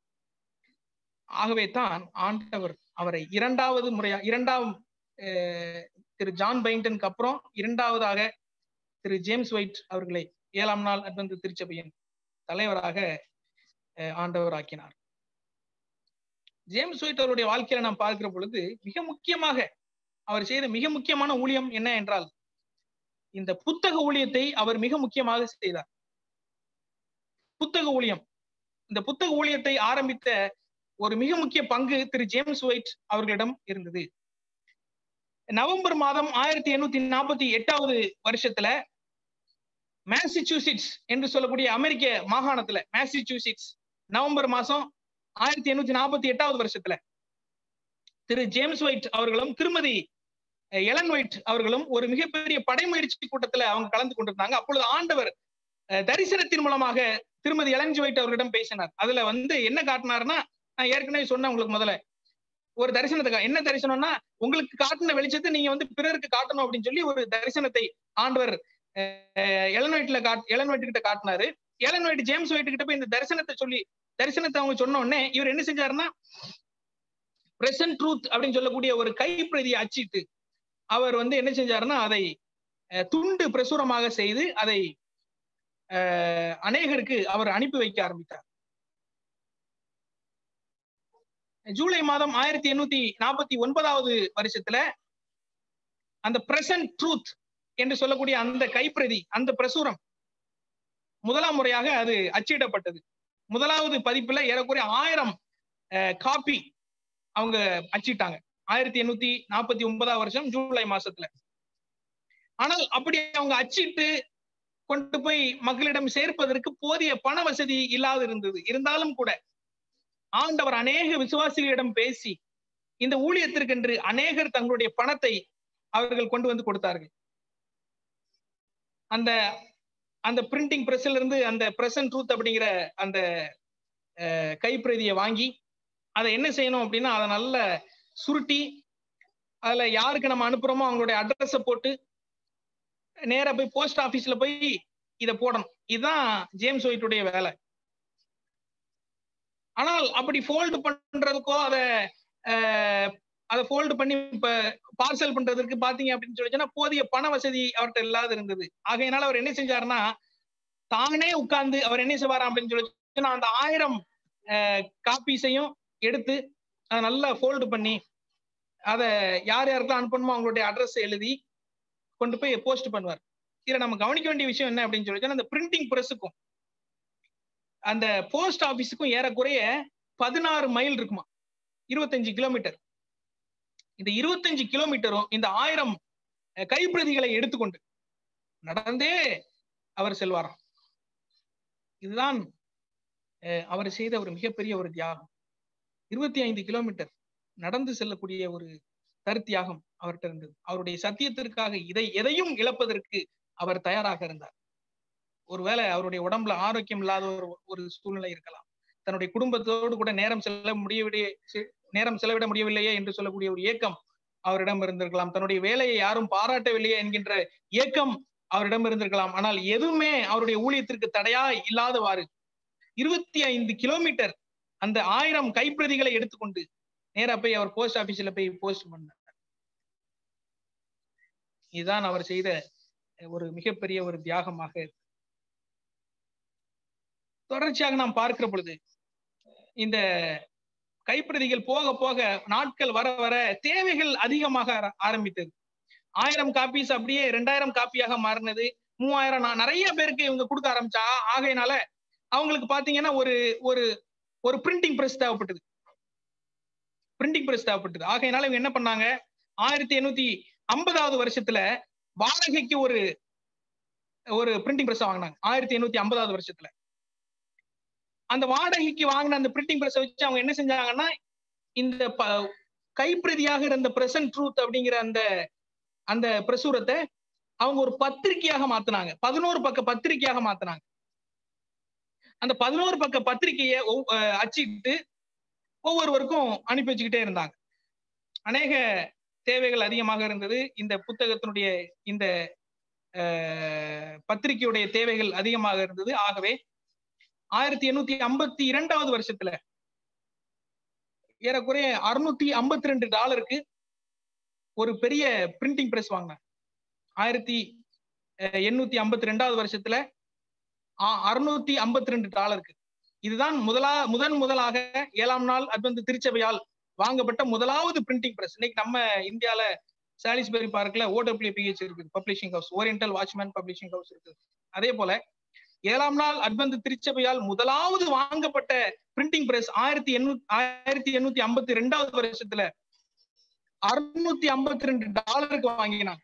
Speaker 5: ஆகவே தான் ஆண்டவர் அவரை இரண்டாவது முறையா இரண்டாம் அஹ், திரு ஜான் பைண்டனுக்கு அப்புறம் இரண்டாவதாக திரு ஜேம்ஸ் ஒயிட் அவர்களை ஏழாம் நாள் அட்வந்து திருச்சபையின் தலைவராக அஹ், ஆண்டவர் ஆக்கினார் ஜேம்ஸ் ஒயிட் அவருடைய வாழ்க்கையில நாம் பார்க்கிற பொழுது மிக முக்கியமாக அவர் செய்த மிக முக்கியமான ஊழியம் என்ன என்றால் இந்த புத்தக ஊழியத்தை அவர் மிக முக்கியமாக செய்தார் புத்தக ஊழியம் இந்த புத்தக ஊழியத்தை ஆரம்பித்த ஒரு மிக முக்கிய பங்கு திரு ஜேம்ஸ் ஒயிட் அவர்களிடம் இருந்தது நவம்பர் மாதம் ஆயிரத்தி எண்ணூத்தி நாற்பத்தி எட்டாவது வருஷத்துல மேசச்சூசிட்ஸ் என்று சொல்லக்கூடிய அமெரிக்க மாகாணத்துல மேசச்சூசிட்ஸ் நவம்பர் மாசம் ஆயிரத்தி எண்ணூத்தி நாற்பத்தி எட்டாவது வருஷத்துல திரு ஜேம்ஸ் ஒயிட் அவர்களும் திருமதி அஹ், எலன் ஒயிட் அவர்களும் ஒரு மிகப்பெரிய படைமுயற்சி கூட்டத்துல அவங்க கலந்து கொண்டிருந்தாங்க அப்பொழுது ஆண்டவர் அஹ், தரிசனத்தின் மூலமாக திருமதி எலன்ஜி ஒயிட் அவர்களிடம் பேசினார் அதுல வந்து என்ன காட்டினாருன்னா நான் ஏற்கனவே சொன்னேன் உங்களுக்கு முதல்ல ஒரு தரிசனத்தை கா- என்ன தரிசனம்னா உங்களுக்கு காட்டின வெளிச்சத்தை நீங்க வந்து பிறருக்கு காட்டணும் அப்படின்னு சொல்லி ஒரு தரிசனத்தை ஆண்டவர் அஹ், எலன் ஒயிட்ல காட் எலன் ஒயிட் கிட்ட காட்டினாரு எலன் ஒயிட் ஜேம்ஸ் ஒயிட் கிட்ட போய் இந்த தரிசனத்தை சொல்லி தரிசனத்தை அவங்க சொன்ன உடனே இவர் என்ன செஞ்சாருன்னா பிரசன்ட் ட்ரூத் அப்படின்னு சொல்லக்கூடிய ஒரு கைப்பிரதியை அச்சிட்டு அவர் வந்து என்ன செஞ்சாருன்னா அதை அஹ், துண்டு பிரசுரமாக செய்து அதை அஹ், அநேகருக்கு அவர் அனுப்பி வைக்க ஆரம்பித்தார் ஜூலை மாதம் ஆயிரத்தி எண்ணூத்தி நாற்பத்தி ஒன்பதாவது வருஷத்துல அந்த பிரசன்ட் ட்ரூத் என்று சொல்லக்கூடிய அந்த கைப்பிரதி அந்த பிரசுரம் முதலாம் முறையாக அது அச்சிடப்பட்டது முதலாவது பதிப்புல ஏறக்குறைய ஆயிரம் காப்பி அவங்க அச்சிட்டாங்க ஆயிரத்தி எண்ணூத்தி நாற்பத்தி ஒன்பதாம் வருஷம் ஜூலை மாசத்துல ஆனால் அப்படி அவங்க அச்சிட்டு கொண்டு போய் மக்களிடம் சேர்ப்பதற்கு போதிய பண வசதி இல்லாது இருந்தது இருந்தாலும் கூட ஆண்டவர் அநேக விசுவாசிகளிடம் பேசி இந்த ஊழியத்திற்கென்று அநேகர் தங்களுடைய பணத்தை அவர்கள் கொண்டு வந்து கொடுத்தார்கள் அந்த அந்த பிரிண்டிங் பிரஸ்ல இருந்து அந்த பிரசன்ட் ட்ரூத் அப்படிங்கிற அந்த அஹ், கைப்பிரதியை வாங்கி அதை என்ன செய்யணும் அப்படின்னா அதை நல்ல சுருட்டி அதுல யாருக்கு நம்ம அனுப்புறோமோ அவங்களுடைய அட்ரஸை போட்டு நேரா போய் போஸ்ட் ஆபீஸ்ல போய் இதை போடணும் இதுதான் ஜேம்ஸ் ஒயிட்டுடைய வேலை ஆனால் அப்படி ஃபோல்டு பண்றதுக்கோ அதை அஹ், அதை ஃபோல்டு பண்ணி இப்ப பார்சல் பண்றதுக்கு பாத்தீங்க அப்படின்னு சொல்லிச்சுன்னா போதிய பண வசதி அவர்கிட்ட இல்லாத இருந்தது ஆகையினால அவர் என்ன செஞ்சாருன்னா தானே உட்கார்ந்து அவர் என்ன செய்வாராம் அப்படின்னு சொல்லிச்சுன்னா அந்த ஆயிரம் காப்பீஸையும் எடுத்து அதை நல்லா ஃபோல்டு பண்ணி அதை யார் யாருக்கெல்லாம் அனுப்பணுமோ அவங்களுடைய அட்ரஸ் எழுதி கொண்டு போய் போஸ்ட் பண்ணுவார் இதுல நம்ம கவனிக்க வேண்டிய விஷயம் என்ன அப்படின்னு சொல்லிச்சுன்னா அந்த பிரிண்டிங் பிரஸுக்கும் அந்த போஸ்ட் ஆபீஸுக்கும் ஏறக்குறைய பதினாறு மைல் இருக்குமா இருபத்தஞ்சு கிலோமீட்டர் இந்த இருபத்தஞ்சு கிலோமீட்டரும் இந்த ஆயிரம் அஹ், கைப்பிரதிகளை எடுத்துக்கொண்டு நடந்தே அவர் செல்வாராம் இதுதான் அஹ், அவர் செய்த ஒரு மிகப்பெரிய ஒரு தியாகம் இருபத்தி ஐந்து கிலோமீட்டர் நடந்து செல்லக்கூடிய ஒரு கருத்தியாகம் அவர்கிட்ட இருந்தது அவருடைய சத்தியத்திற்காக இதை எதையும் இழப்பதற்கு அவர் தயாராக இருந்தார் ஒருவேளை அவருடைய உடம்புல ஆரோக்கியம் இல்லாத ஒரு ஒரு சூழ்நிலை இருக்கலாம் தன்னுடைய குடும்பத்தோடு கூட நேரம் செல்ல முடியவில்லையே செ- நேரம் செலவிட முடியவில்லையே என்று சொல்லக்கூடிய ஒரு ஏக்கம் அவரிடம் இருந்திருக்கலாம் தன்னுடைய வேலையை யாரும் பாராட்டவில்லையே என்கின்ற ஏக்கம் அவரிடம் இருந்திருக்கலாம் ஆனால் எதுவுமே அவருடைய ஊழியத்திற்கு தடையா இல்லாதவாறு இருபத்தி ஐந்து கிலோமீட்டர் அந்த ஆயிரம் கைப்பிரதிகளை எடுத்துக்கொண்டு நேரா போய் அவர் போஸ்ட் ஆபீஸ்ல போய் போஸ்ட் பண்ணார் இதுதான் அவர் செய்த ஒரு மிகப்பெரிய ஒரு தியாகமாக இருக்கு. தொடர்ச்சியாக நாம் பார்க்கிற பொழுது இந்த கைப்பிரதிகள் போக போக நாட்கள் வர வர தேவைகள் அதிகமாக ஆர- ஆரம்பித்தது ஆயிரம் காப்பீஸ் அப்படியே ரெண்டாயிரம் காப்பியாக மாறினது மூவாயிரம் நா- நிறைய பேருக்கு இவங்க கொடுக்க ஆரம்பிச்சா ஆகையினால அவங்களுக்கு பாத்தீங்கன்னா ஒரு ஒரு ஒரு பிரிண்டிங் பிரஸ் தேவைப்பட்டது பிரிண்டிங் பிரஸ் தேவைப்பட்டது ஆகையினால இவங்க என்ன பண்ணாங்க ஆயிரத்தி எண்ணூத்தி ஐம்பதாவது வருஷத்துல வாடகைக்கு ஒரு ஒரு பிரிண்டிங் பிரஸ் வாங்கினாங்க ஆயிரத்தி எண்ணூத்தி ஐம்பதாவது வருஷத்துல அந்த வாடகைக்கு வாங்கின அந்த பிரிண்டிங் பிரஸ் வச்சு அவங்க என்ன செஞ்சாங்கன்னா இந்த ப- கைப்பிரதியாக இருந்த பிரசன்ட் ட்ரூத் அப்படிங்கிற அந்த அந்த பிரசுரத்தை அவங்க ஒரு பத்திரிகையாக மாத்துனாங்க பதினோரு பக்க பத்திரிகையாக மாத்துனாங்க அந்த பதினோரு பக்க பத்திரிகையை ஒவ்- அஹ் அச்சிட்டு ஒவ்வொருவருக்கும் அனுப்பி வச்சுக்கிட்டே இருந்தாங்க அநேக தேவைகள் அதிகமாக இருந்தது இந்த புத்தகத்தினுடைய இந்த அஹ், பத்திரிகையுடைய தேவைகள் அதிகமாக இருந்தது ஆகவே ஆயிரத்தி எண்ணூத்தி ஐம்பத்தி இரண்டாவது வருஷத்துல ஏறக்குறைய அறுநூத்தி ஐம்பத்தி ரெண்டு டாலருக்கு ஒரு பெரிய பிரிண்டிங் பிரஸ் வாங்கினாங்க ஆயிரத்தி அஹ், எண்ணூத்தி ஐம்பத்தி ரெண்டாவது வருஷத்துல அறுநூத்தி ஐம்பத்தி ரெண்டு டாலருக்கு இதுதான் முதலா முதன் முதலாக ஏழாம் நாள் அட்வந்து திருச்சபையால் வாங்கப்பட்ட முதலாவது பிரிண்டிங் பிரஸ் இன்னைக்கு நம்ம இந்தியால சாலிஸ்பெரி பார்க்ல ஓடபிள்யூபிஹெச் இருக்குது publishing house oriental watchman publishing house இருக்குது அதே போல ஏழாம் நாள் அட்வந்து திருச்சபையால் முதலாவது வாங்கப்பட்ட பிரிண்டிங் பிரஸ் ஆயிரத்தி எண்ணூத்தி ஆயிரத்தி எண்ணூத்தி ஐம்பத்தி ரெண்டாவது வருஷத்துல அறுநூத்தி ஐம்பத்தி ரெண்டு டாலருக்கு வாங்கினாங்க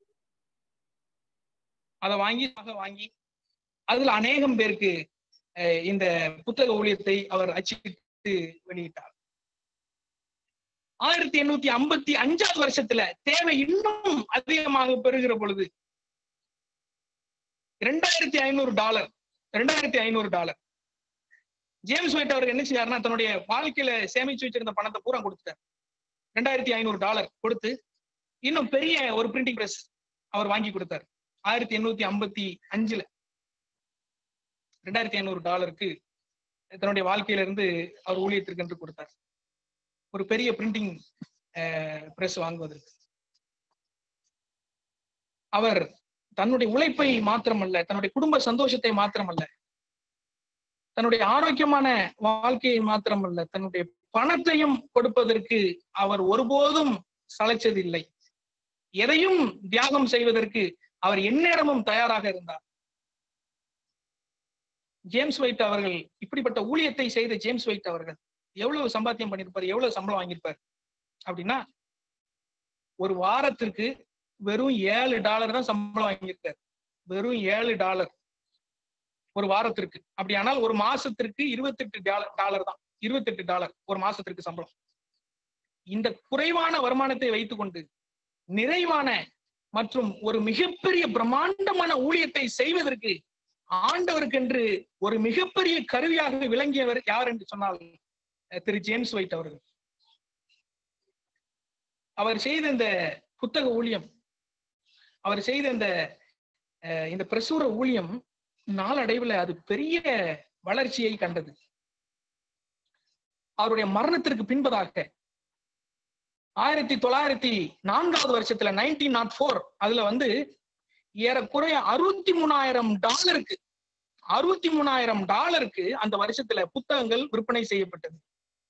Speaker 5: அதை வாங்கி ஆக வாங்கி அதுல அநேகம் பேருக்கு அஹ், இந்த புத்தக ஊழியத்தை அவர் அச்சிட்டு வெளியிட்டார் ஆயிரத்தி எண்ணூத்தி ஐம்பத்தி அஞ்சாவது வருஷத்துல தேவை இன்னும் அதிகமாக பெறுகிற பொழுது ரெண்டாயிரத்தி ஐநூறு டாலர் ரெண்டாயிரத்தி ஐநூறு டாலர் ஜேம்ஸ் ஒயிட் அவர் என்ன செய்யாருன்னா தன்னுடைய வாழ்க்கையில சேமிச்சு வச்சிருந்த பணத்தை பூரா கொடுத்துட்டார் ரெண்டாயிரத்தி ஐநூறு டாலர் கொடுத்து இன்னும் பெரிய ஒரு பிரிண்டிங் பிரஸ் அவர் வாங்கி கொடுத்தார் ஆயிரத்தி எண்ணூத்தி ஐம்பத்தி அஞ்சுல ரெண்டாயிரத்தி ஐநூறு டாலருக்கு தன்னுடைய வாழ்க்கையில இருந்து அவர் ஊழியத்திற்கு என்று கொடுத்தார் ஒரு பெரிய பிரிண்டிங் பிரஸ் வாங்குவதற்கு அவர் தன்னுடைய உழைப்பை மாத்திரமல்ல தன்னுடைய குடும்ப சந்தோஷத்தை மாத்திரமல்ல தன்னுடைய ஆரோக்கியமான வாழ்க்கையை மாத்திரமல்ல தன்னுடைய பணத்தையும் கொடுப்பதற்கு அவர் ஒருபோதும் சளைச்சதில்லை எதையும் தியாகம் செய்வதற்கு அவர் எந்நேரமும் தயாராக இருந்தார் ஜேம்ஸ் ஒயிட் அவர்கள் இப்படிப்பட்ட ஊழியத்தை செய்த ஜேம்ஸ் ஒயிட் அவர்கள் எவ்வளவு சம்பாத்தியம் பண்ணிருப்பார் எவ்வளவு சம்பளம் வாங்கியிருப்பார் அப்படின்னா ஒரு வாரத்திற்கு வெறும் ஏழு டாலர் தான் சம்பளம் வாங்கியிருக்காரு வெறும் ஏழு டாலர் ஒரு வாரத்திற்கு அப்படியானால் ஒரு மாசத்திற்கு இருபத்தெட்டு டாலர் டாலர் தான் இருபத்தெட்டு டாலர் ஒரு மாசத்திற்கு சம்பளம் இந்த குறைவான வருமானத்தை வைத்துக்கொண்டு நிறைவான மற்றும் ஒரு மிகப்பெரிய பிரம்மாண்டமான ஊழியத்தை செய்வதற்கு ஆண்டவருக்கென்று ஒரு மிகப்பெரிய கருவியாக விளங்கியவர் யார் என்று சொன்னால் அஹ், திரு ஜேம்ஸ் ஒயிட் அவர்கள் அவர் செய்த இந்த புத்தக ஊழியம் அவர் செய்த இந்த அஹ், இந்த பிரசுர ஊழியம் நாளடைவுல அது பெரிய வளர்ச்சியை கண்டது அவருடைய மரணத்திற்கு பின்பதாக ஆயிரத்தி தொள்ளாயிரத்தி நான்காவது வருஷத்துல நைன்டீன் நாட் ஃபோர் அதுல வந்து ஏறக்குறைய அறுபத்தி மூணாயிரம் டாலருக்கு அறுபத்தி மூணாயிரம் டாலருக்கு அந்த வருஷத்துல புத்தகங்கள் விற்பனை செய்யப்பட்டது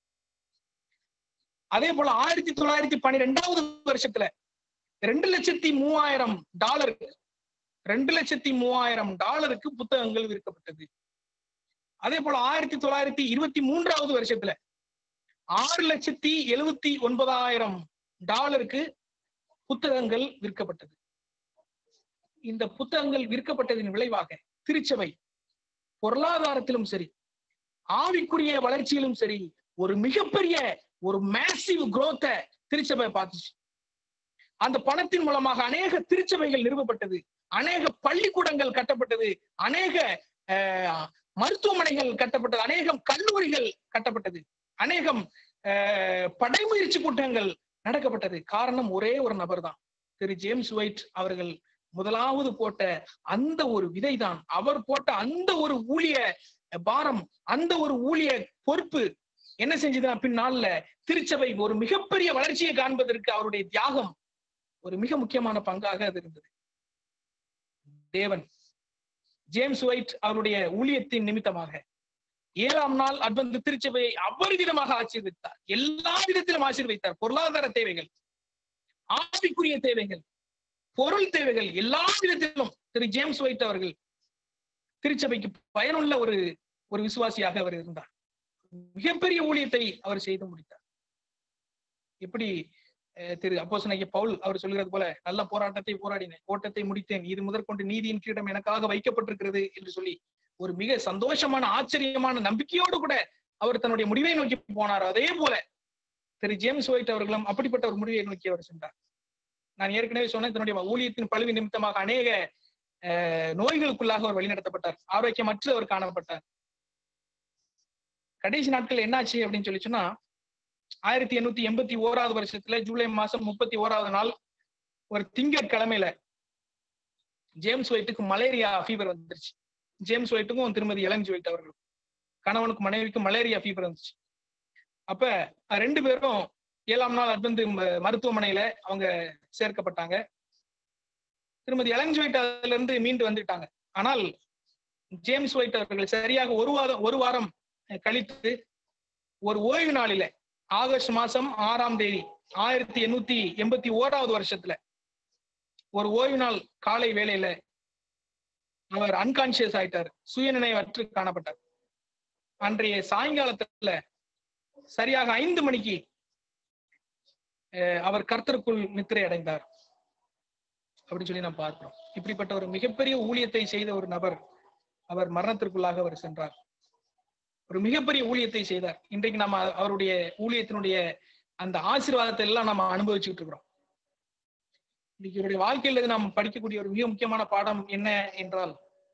Speaker 5: அதே போல ஆயிரத்தி தொள்ளாயிரத்தி பன்னிரெண்டாவது வருஷத்துல ரெண்டு லட்சத்தி மூவாயிரம் டாலருக்கு ரெண்டு லட்சத்தி மூவாயிரம் டாலருக்கு புத்தகங்கள் விற்கப்பட்டது அதே போல ஆயிரத்தி தொள்ளாயிரத்தி இருபத்தி மூன்றாவது வருஷத்துல ஆறு லட்சத்தி எழுவத்தி ஒன்பதாயிரம் டாலருக்கு புத்தகங்கள் விற்கப்பட்டது இந்த புத்தகங்கள் விற்கப்பட்டதின் விளைவாக திருச்சபை பொருளாதாரத்திலும் சரி ஆவிக்குரிய வளர்ச்சியிலும் சரி ஒரு மிகப்பெரிய ஒரு மேசிவ் growth திருச்சபை பார்த்துச்சு அந்த பணத்தின் மூலமாக அநேக திருச்சபைகள் நிறுவப்பட்டது அநேக பள்ளிக்கூடங்கள் கட்டப்பட்டது அநேக அஹ், மருத்துவமனைகள் கட்டப்பட்டது அநேகம் கல்லூரிகள் கட்டப்பட்டது அநேகம் அஹ், படைமுயற்சி கூட்டங்கள் நடக்கப்பட்டது காரணம் ஒரே ஒரு நபர் தான் திரு ஜேம்ஸ் ஒயிட் அவர்கள் முதலாவது போட்ட அந்த ஒரு விதைதான் அவர் போட்ட அந்த ஒரு ஊழிய பாரம் அந்த ஒரு ஊழிய பொறுப்பு என்ன செஞ்சதுன்னா பின்னால திருச்சபை ஒரு மிகப்பெரிய வளர்ச்சியை காண்பதற்கு அவருடைய தியாகம் ஒரு மிக முக்கியமான பங்காக அது இருந்தது தேவன் ஜேம்ஸ் ஒயிட் அவருடைய ஊழியத்தின் நிமித்தமாக ஏழாம் நாள் அட்வந்த திருச்சபையை அபரிவிதமாக ஆசீர்வதித்தார் எல்லா விதத்திலும் ஆசீர்வதித்தார் பொருளாதார தேவைகள் ஆவிக்குரிய தேவைகள் பொருள் தேவைகள் எல்லா விதத்திலும் திரு ஜேம்ஸ் ஒயிட் அவர்கள் திருச்சபைக்கு பயனுள்ள ஒரு ஒரு விசுவாசியாக அவர் இருந்தார் மிகப்பெரிய ஊழியத்தை அவர் செய்து முடித்தார் எப்படி அஹ், திரு அப்போசனைய பவுல் அவர் சொல்கிறது போல நல்ல போராட்டத்தை போராடினேன் ஓட்டத்தை முடித்தேன் இது முதற்கொண்டு நீதியின் கிரீடம் எனக்காக வைக்கப்பட்டிருக்கிறது என்று சொல்லி ஒரு மிக சந்தோஷமான ஆச்சரியமான நம்பிக்கையோடு கூட அவர் தன்னுடைய முடிவை நோக்கி போனார் அதே போல திரு ஜேம்ஸ் ஒயிட் அவர்களும் அப்படிப்பட்ட ஒரு முடிவை நோக்கி அவர் சென்றார் நான் ஏற்கனவே சொன்னேன் தன்னுடைய ஊழியத்தின் பழுவி நிமித்தமாக அநேக அஹ், நோய்களுக்குள்ளாக அவர் வழிநடத்தப்பட்டார் ஆரோக்கியமற்று அவர் காணப்பட்டார் கடைசி நாட்கள் என்னாச்சு அப்படின்னு சொல்லி சொன்னா ஆயிரத்தி எண்ணூத்தி எண்பத்தி ஓராவது வருஷத்துல ஜூலை மாசம் முப்பத்தி ஓராவது நாள் ஒரு திங்கட்கிழமையில ஜேம்ஸ் ஒயிட்டுக்கு மலேரியா ஃபீவர் வந்துருச்சு ஜேம்ஸ் ஒயிட்டுக்கும் திருமதி எலஞ்சி ஒயிட் அவர்களும் கணவனுக்கு மனைவிக்கும் மலேரியா ஃபீவர் வந்துச்சு அப்ப அஹ், ரெண்டு பேரும் ஏழாம் நாள் அட்வந்து ம- மருத்துவமனையில அவங்க சேர்க்கப்பட்டாங்க திருமதி எலஞ்சி ஒயிட் அதுல இருந்து மீண்டு வந்துட்டாங்க ஆனால் ஜேம்ஸ் ஒயிட் அவர்கள் சரியாக ஒரு வாரம் ஒரு வாரம் அஹ், கழித்து ஒரு ஓய்வு நாளில ஆகஸ்ட் மாசம் ஆறாம் தேதி ஆயிரத்தி எண்ணூத்தி எண்பத்தி ஓராவது வருஷத்துல ஒரு ஓய்வு நாள் காலை வேளையில அவர் அன்கான்சியஸ் ஆயிட்டார் சுயநினைவற்று காணப்பட்டார் அன்றைய சாயங்காலத்துல சரியாக ஐந்து மணிக்கு அஹ், அவர் கர்த்தருக்குள் நித்திரை அடைந்தார் அப்படின்னு சொல்லி நாம் பார்க்கிறோம் இப்படிப்பட்ட ஒரு மிகப்பெரிய ஊழியத்தை செய்த ஒரு நபர் அவர் மரணத்திற்குள்ளாக அவர் சென்றார் ஒரு மிகப்பெரிய ஊழியத்தை செய்தார் இன்றைக்கு நம்ம அவருடைய ஊழியத்தினுடைய அந்த ஆசீர்வாதத்தை எல்லாம் நம்ம அனுபவிச்சுட்டு இருக்கிறோம் இன்னைக்கு இவருடைய வாழ்க்கையில இருந்து நாம் படிக்கக்கூடிய ஒரு மிக முக்கியமான பாடம் என்ன என்றால்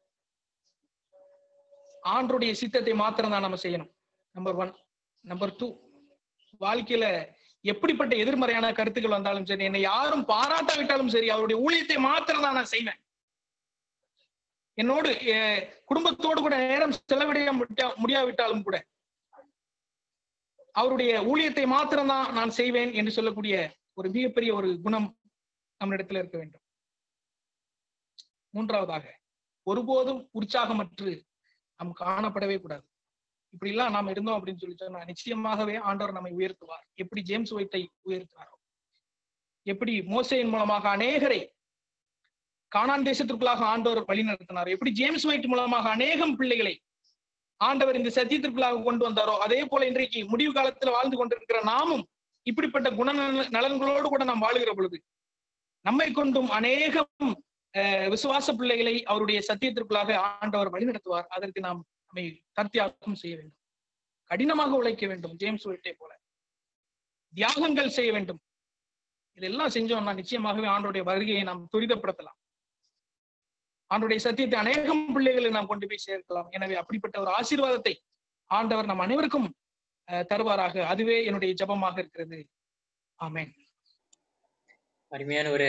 Speaker 5: ஆண்டருடைய சித்தத்தை மாத்திரம் தான் நம்ம செய்யணும் நம்பர் ஒன் நம்பர் டூ வாழ்க்கையில எப்படிப்பட்ட எதிர்மறையான கருத்துக்கள் வந்தாலும் சரி என்னை யாரும் பாராட்டாவிட்டாலும் சரி அவருடைய ஊழியத்தை மாத்திரம் தான் நான் செய்வேன் என்னோடு அஹ், குடும்பத்தோடு கூட நேரம் செலவிட முடியா- முடியாவிட்டாலும் கூட அவருடைய ஊழியத்தை மாத்திரம்தான் நான் செய்வேன் என்று சொல்லக்கூடிய ஒரு மிகப்பெரிய ஒரு குணம் நம்மிடத்துல இருக்க வேண்டும் மூன்றாவதாக ஒருபோதும் உற்சாகமற்று நாம் காணப்படவே கூடாது இப்படி எல்லாம் நாம் இருந்தோம் அப்படின்னு சொல்லி சொன்னா நிச்சயமாகவே ஆண்டவர் நம்மை உயர்த்துவார் எப்படி ஜேம்ஸ் ஒயிட்டை உயர்த்துவாரோ எப்படி மோசையின் மூலமாக அநேகரை கானான் தேசத்திற்குள்ளாக ஆண்டவர் வழி நடத்தினார் எப்படி ஜேம்ஸ் ஒயிட் மூலமாக அநேகம் பிள்ளைகளை ஆண்டவர் இந்த சத்தியத்திற்குள்ளாக கொண்டு வந்தாரோ அதே போல இன்றைக்கு முடிவு காலத்துல வாழ்ந்து கொண்டிருக்கிற நாமும் இப்படிப்பட்ட குண நலன்களோடு கூட நாம் வாழுகிற பொழுது நம்மை கொண்டும் அநேகம் அஹ், விசுவாச பிள்ளைகளை அவருடைய சத்தியத்திற்குள்ளாக ஆண்டவர் வழிநடத்துவார் அதற்கு நாம் நம்மை தத்தியாகம் செய்ய வேண்டும் கடினமாக உழைக்க வேண்டும் ஜேம்ஸ் ஒயிட்டை போல தியாகங்கள் செய்ய வேண்டும் இதெல்லாம் செஞ்சோம்னா நிச்சயமாகவே ஆண்டோடைய வருகையை நாம் துரிதப்படுத்தலாம் ஆண்டுடைய சத்தியத்தை அநேகம் பிள்ளைகளுக்கு நாம் கொண்டு போய் சேர்க்கலாம் எனவே அப்படிப்பட்ட ஒரு ஆசீர்வாதத்தை ஆண்டவர் நம் அனைவருக்கும் அஹ், தருவாராக அதுவே என்னுடைய ஜெபமாக இருக்கிறது ஆமென்
Speaker 1: அருமையான ஒரு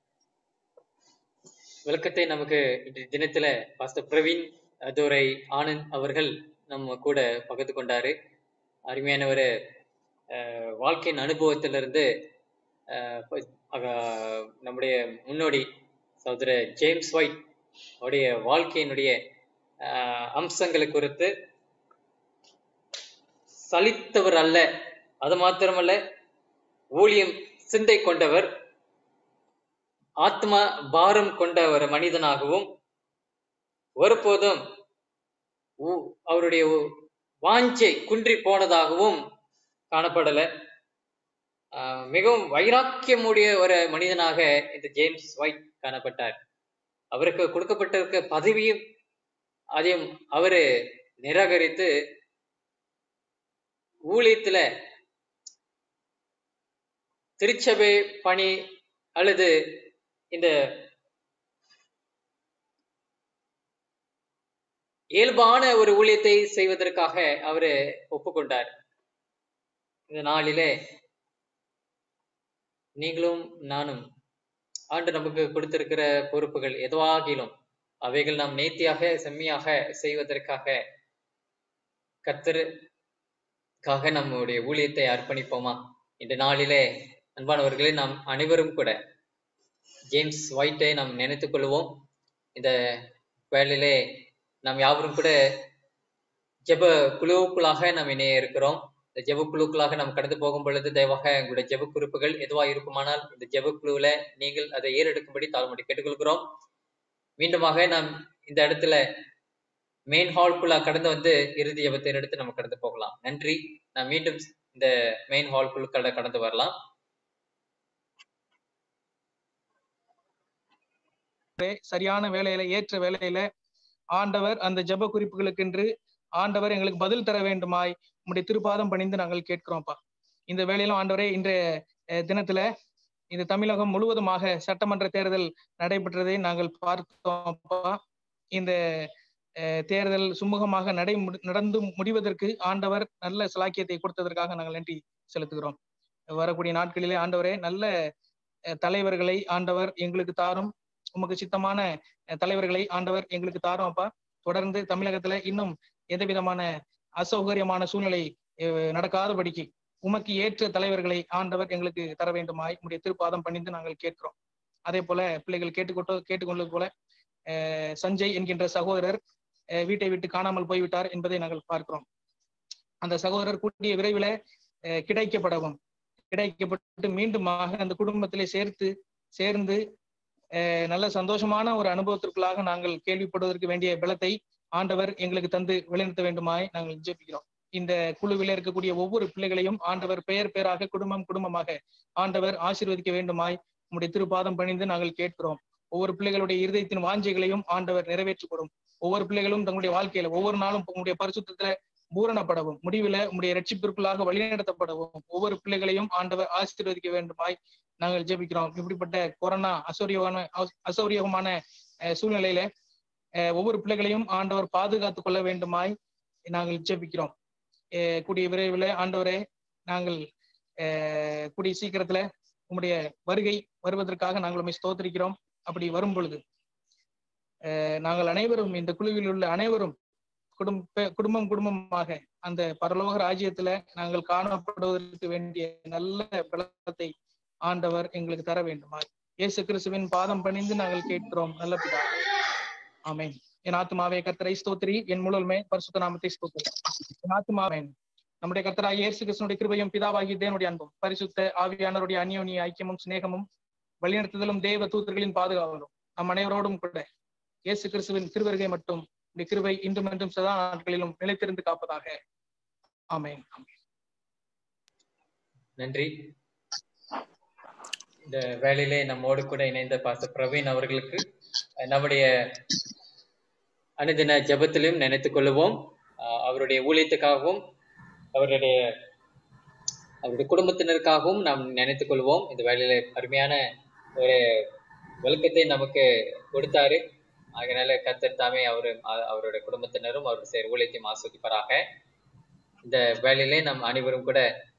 Speaker 1: விளக்கத்தை நமக்கு இன்றைய தினத்துல பாஸ்டர் பிரவீன் துரை ஆனந்த் அவர்கள் நம்ம கூட பகிர்ந்து கொண்டாரு அருமையான ஒரு அஹ், வாழ்க்கையின் அனுபவத்திலிருந்து அஹ், ப- அக- நம்முடைய முன்னோடி சகோதரர் ஜேம்ஸ் ஒயிட் அவருடைய வாழ்க்கையினுடைய அஹ், அம்சங்களை குறித்து சலித்தவர் அல்ல அது மாத்திரமல்ல ஊழியம் சிந்தை கொண்டவர் ஆத்ம பாரம் கொண்ட ஒரு மனிதனாகவும் ஒருபோதும் ஊ- அவருடைய ஊ- வாஞ்சை குன்றி போனதாகவும் காணப்படல ஆஹ் மிகவும் வைராக்கியமுடைய ஒரு மனிதனாக இந்த ஜேம்ஸ் ஒயிட் காணப்பட்டார் அவருக்கு கொடுக்கப்பட்டிருக்க பதவியும் அதையும் அவரு நிராகரித்து ஊழியத்துல திருச்சபை பணி அல்லது இந்த இயல்பான ஒரு ஊழியத்தை செய்வதற்காக அவரு ஒப்புக்கொண்டார் இந்த நாளிலே நீங்களும் நானும் ஆண்டு நமக்கு கொடுத்திருக்கிற பொறுப்புகள் எதுவாகிலும் அவைகள் நாம் நேர்த்தியாக செம்மையாக செய்வதற்காக கத்தருக்காக நம்முடைய ஊழியத்தை அர்ப்பணிப்போமா இந்த நாளிலே அன்பானவர்களே நாம் அனைவரும் கூட ஜேம்ஸ் ஒயிட்டை நாம் நினைத்துக் கொள்வோம் இந்த வேளையிலே நாம் யாவரும் கூட ஜெப குழுவுக்குள்ளாக நாம் இணைய இருக்கிறோம் இந்த ஜெப குழுக்களாக நாம் கடந்து போகும் பொழுது தயவாக உங்களுடைய ஜெப குறிப்புகள் எதுவா இருக்குமானால் இந்த ஜெப குழுவுல நீங்கள் அதை ஏறெடுக்கும்படி தாழ்மடி கேட்டுக்கொள்கிறோம் மீண்டுமாக நாம் இந்த இடத்துல மெயின் ஹால்குள்ள கடந்து வந்து இறுதி ஜெபத்தை எடுத்து நம்ம கடந்து போகலாம் நன்றி நான் மீண்டும் இந்த மெயின் ஹால்குள்ள கடந்து வரலாம்
Speaker 5: சரியான வேலையில ஏற்ற வேலையில ஆண்டவர் அந்த ஜெப குறிப்புகளுக்கென்று ஆண்டவர் எங்களுக்கு பதில் தர வேண்டுமாய் உம்முடைய திருப்பாதம் பணிந்து நாங்கள் கேட்கிறோம்ப்பா இந்த வேளையிலும் ஆண்டவரே இன்றைய அஹ், தினத்துல இந்த தமிழகம் முழுவதுமாக சட்டமன்ற தேர்தல் நடைபெற்றதை நாங்கள் பார்த்தோம்ப்பா இந்த அஹ், தேர்தல் சுமூகமாக நடை முடி- நடந்து முடிவதற்கு ஆண்டவர் நல்ல சிலாக்கியத்தை கொடுத்ததற்காக நாங்கள் நன்றி செலுத்துகிறோம் வரக்கூடிய நாட்களிலே ஆண்டவரே நல்ல அஹ், தலைவர்களை ஆண்டவர் எங்களுக்கு தாரும் உமக்கு சித்தமான அஹ், தலைவர்களை ஆண்டவர் எங்களுக்கு தாரும் அப்பா தொடர்ந்து தமிழகத்துல இன்னும் எந்த விதமான அசௌகரியமான சூழ்நிலை அஹ், நடக்காதபடிக்கு உமக்கு ஏற்ற தலைவர்களை ஆண்டவர் எங்களுக்கு தர வேண்டுமாய் உடைய திருப்பாதம் பணிந்து நாங்கள் கேட்கிறோம் அதே போல பிள்ளைகள் கேட்டுக்கொண்டோ கேட்டுக்கொண்டது போல அஹ், சஞ்சய் என்கின்ற சகோதரர் அஹ், வீட்டை விட்டு காணாமல் போய்விட்டார் என்பதை நாங்கள் பார்க்கிறோம் அந்த சகோதரர் கூடிய விரைவில் அஹ், கிடைக்கப்படவும் கிடைக்கப்பட்டு மீண்டுமாக அந்த குடும்பத்திலே சேர்த்து சேர்ந்து அஹ், நல்ல சந்தோஷமான ஒரு அனுபவத்திற்குள்ளாக நாங்கள் கேள்விப்படுவதற்கு வேண்டிய பலத்தை ஆண்டவர் எங்களுக்கு தந்து வழிநடத்த வேண்டுமாய் நாங்கள் ஜெபிக்கிறோம் இந்த குழுவில் இருக்கக்கூடிய ஒவ்வொரு பிள்ளைகளையும் ஆண்டவர் பெயர் பெயராக குடும்பம் குடும்பமாக ஆண்டவர் ஆசீர்வதிக்க வேண்டுமாய் உம்முடைய திருப்பாதம் பணிந்து நாங்கள் கேட்கிறோம் ஒவ்வொரு பிள்ளைகளுடைய இருதயத்தின் வாஞ்சைகளையும் ஆண்டவர் நிறைவேற்றிக்கொடும் ஒவ்வொரு பிள்ளைகளும் தங்களுடைய வாழ்க்கையில ஒவ்வொரு நாளும் உங்களுடைய பரிசுத்தத்துல பூரணப்படவும் முடிவில உங்களுடைய ரட்சிப்பிற்குள்ளாக வழிநடத்தப்படவும் ஒவ்வொரு பிள்ளைகளையும் ஆண்டவர் ஆசீர்வதிக்க வேண்டுமாய் நாங்கள் ஜெபிக்கிறோம் இப்படிப்பட்ட கொரோனா அசௌரியமான அசௌரியமான அஹ், சூழ்நிலையில அஹ், ஒவ்வொரு பிள்ளைகளையும் ஆண்டவர் பாதுகாத்துக் கொள்ள வேண்டுமாய் நாங்கள் ஜெபிக்கிறோம் அஹ், கூடிய விரைவில் ஆண்டவரே நாங்கள் அஹ், கூடிய சீக்கிரத்துல உம்முடைய வருகை வருவதற்காக நாங்கள் உண்மை ஸ்தோத்திரிக்கிறோம் அப்படி வரும் பொழுது அஹ், நாங்கள் அனைவரும் இந்த குழுவில் உள்ள அனைவரும் குடும்ப குடும்பம் குடும்பமாக அந்த பரலோக ராஜ்யத்துல நாங்கள் காணப்படுவதற்கு வேண்டிய நல்ல பலத்தை ஆண்டவர் எங்களுக்கு தர வேண்டுமா இயேசு கிறிஸ்துவின் பாதம் பணிந்து நாங்கள் கேட்கிறோம் நல்ல பிதா ஆமென் என் ஆத்துமாவே கர்த்தரை ஸ்தோத்திரி என் முழுமே பரிசுத்த நாமத்தை ஸ்தோத்திரி என் ஆத்துமாவேன் நம்முடைய கர்த்தராகிய இயேசு கிறிஸ்துனுடைய கிருபையும் பிதாவாகிய தேவனுடைய அன்பும் பரிசுத்த ஆவியானவருடைய அந்யோன்ய ஐக்கியமும் சிநேகமும் வழிநடத்துதலும் தேவ தூதர்களின் பாதுகாவலும் நம் அனைவரோடும் கூட இயேசு கிறிஸ்துவின் திருவருகை மட்டும் இந்த கிருபை இன்றும் என்றும் சதா நாட்களிலும் நிலைத்திருந்து காப்பதாக ஆமென்
Speaker 1: நன்றி இந்த வேலையிலே நம்மோடு கூட இணைந்த பாச பிரவீன் அவர்களுக்கு அஹ், நம்முடைய அனுதின ஜெபத்திலும் நினைத்துக் கொள்ளுவோம் அஹ், அவருடைய ஊழியத்துக்காகவும் அவருடைய அவருடைய குடும்பத்தினருக்காகவும் நாம் நினைத்துக் கொள்வோம் இந்த வேலையில அருமையான ஒரு விளக்கத்தை நமக்கு கொடுத்தாரு அதனால கத்தர் தாமே அவரு அ- அவருடைய குடும்பத்தினரும் அவர் செய்கிற ஊழியத்தையும் ஆஸ்வதிப்பாராக இந்த வேலையிலே நாம் அனைவரும் கூட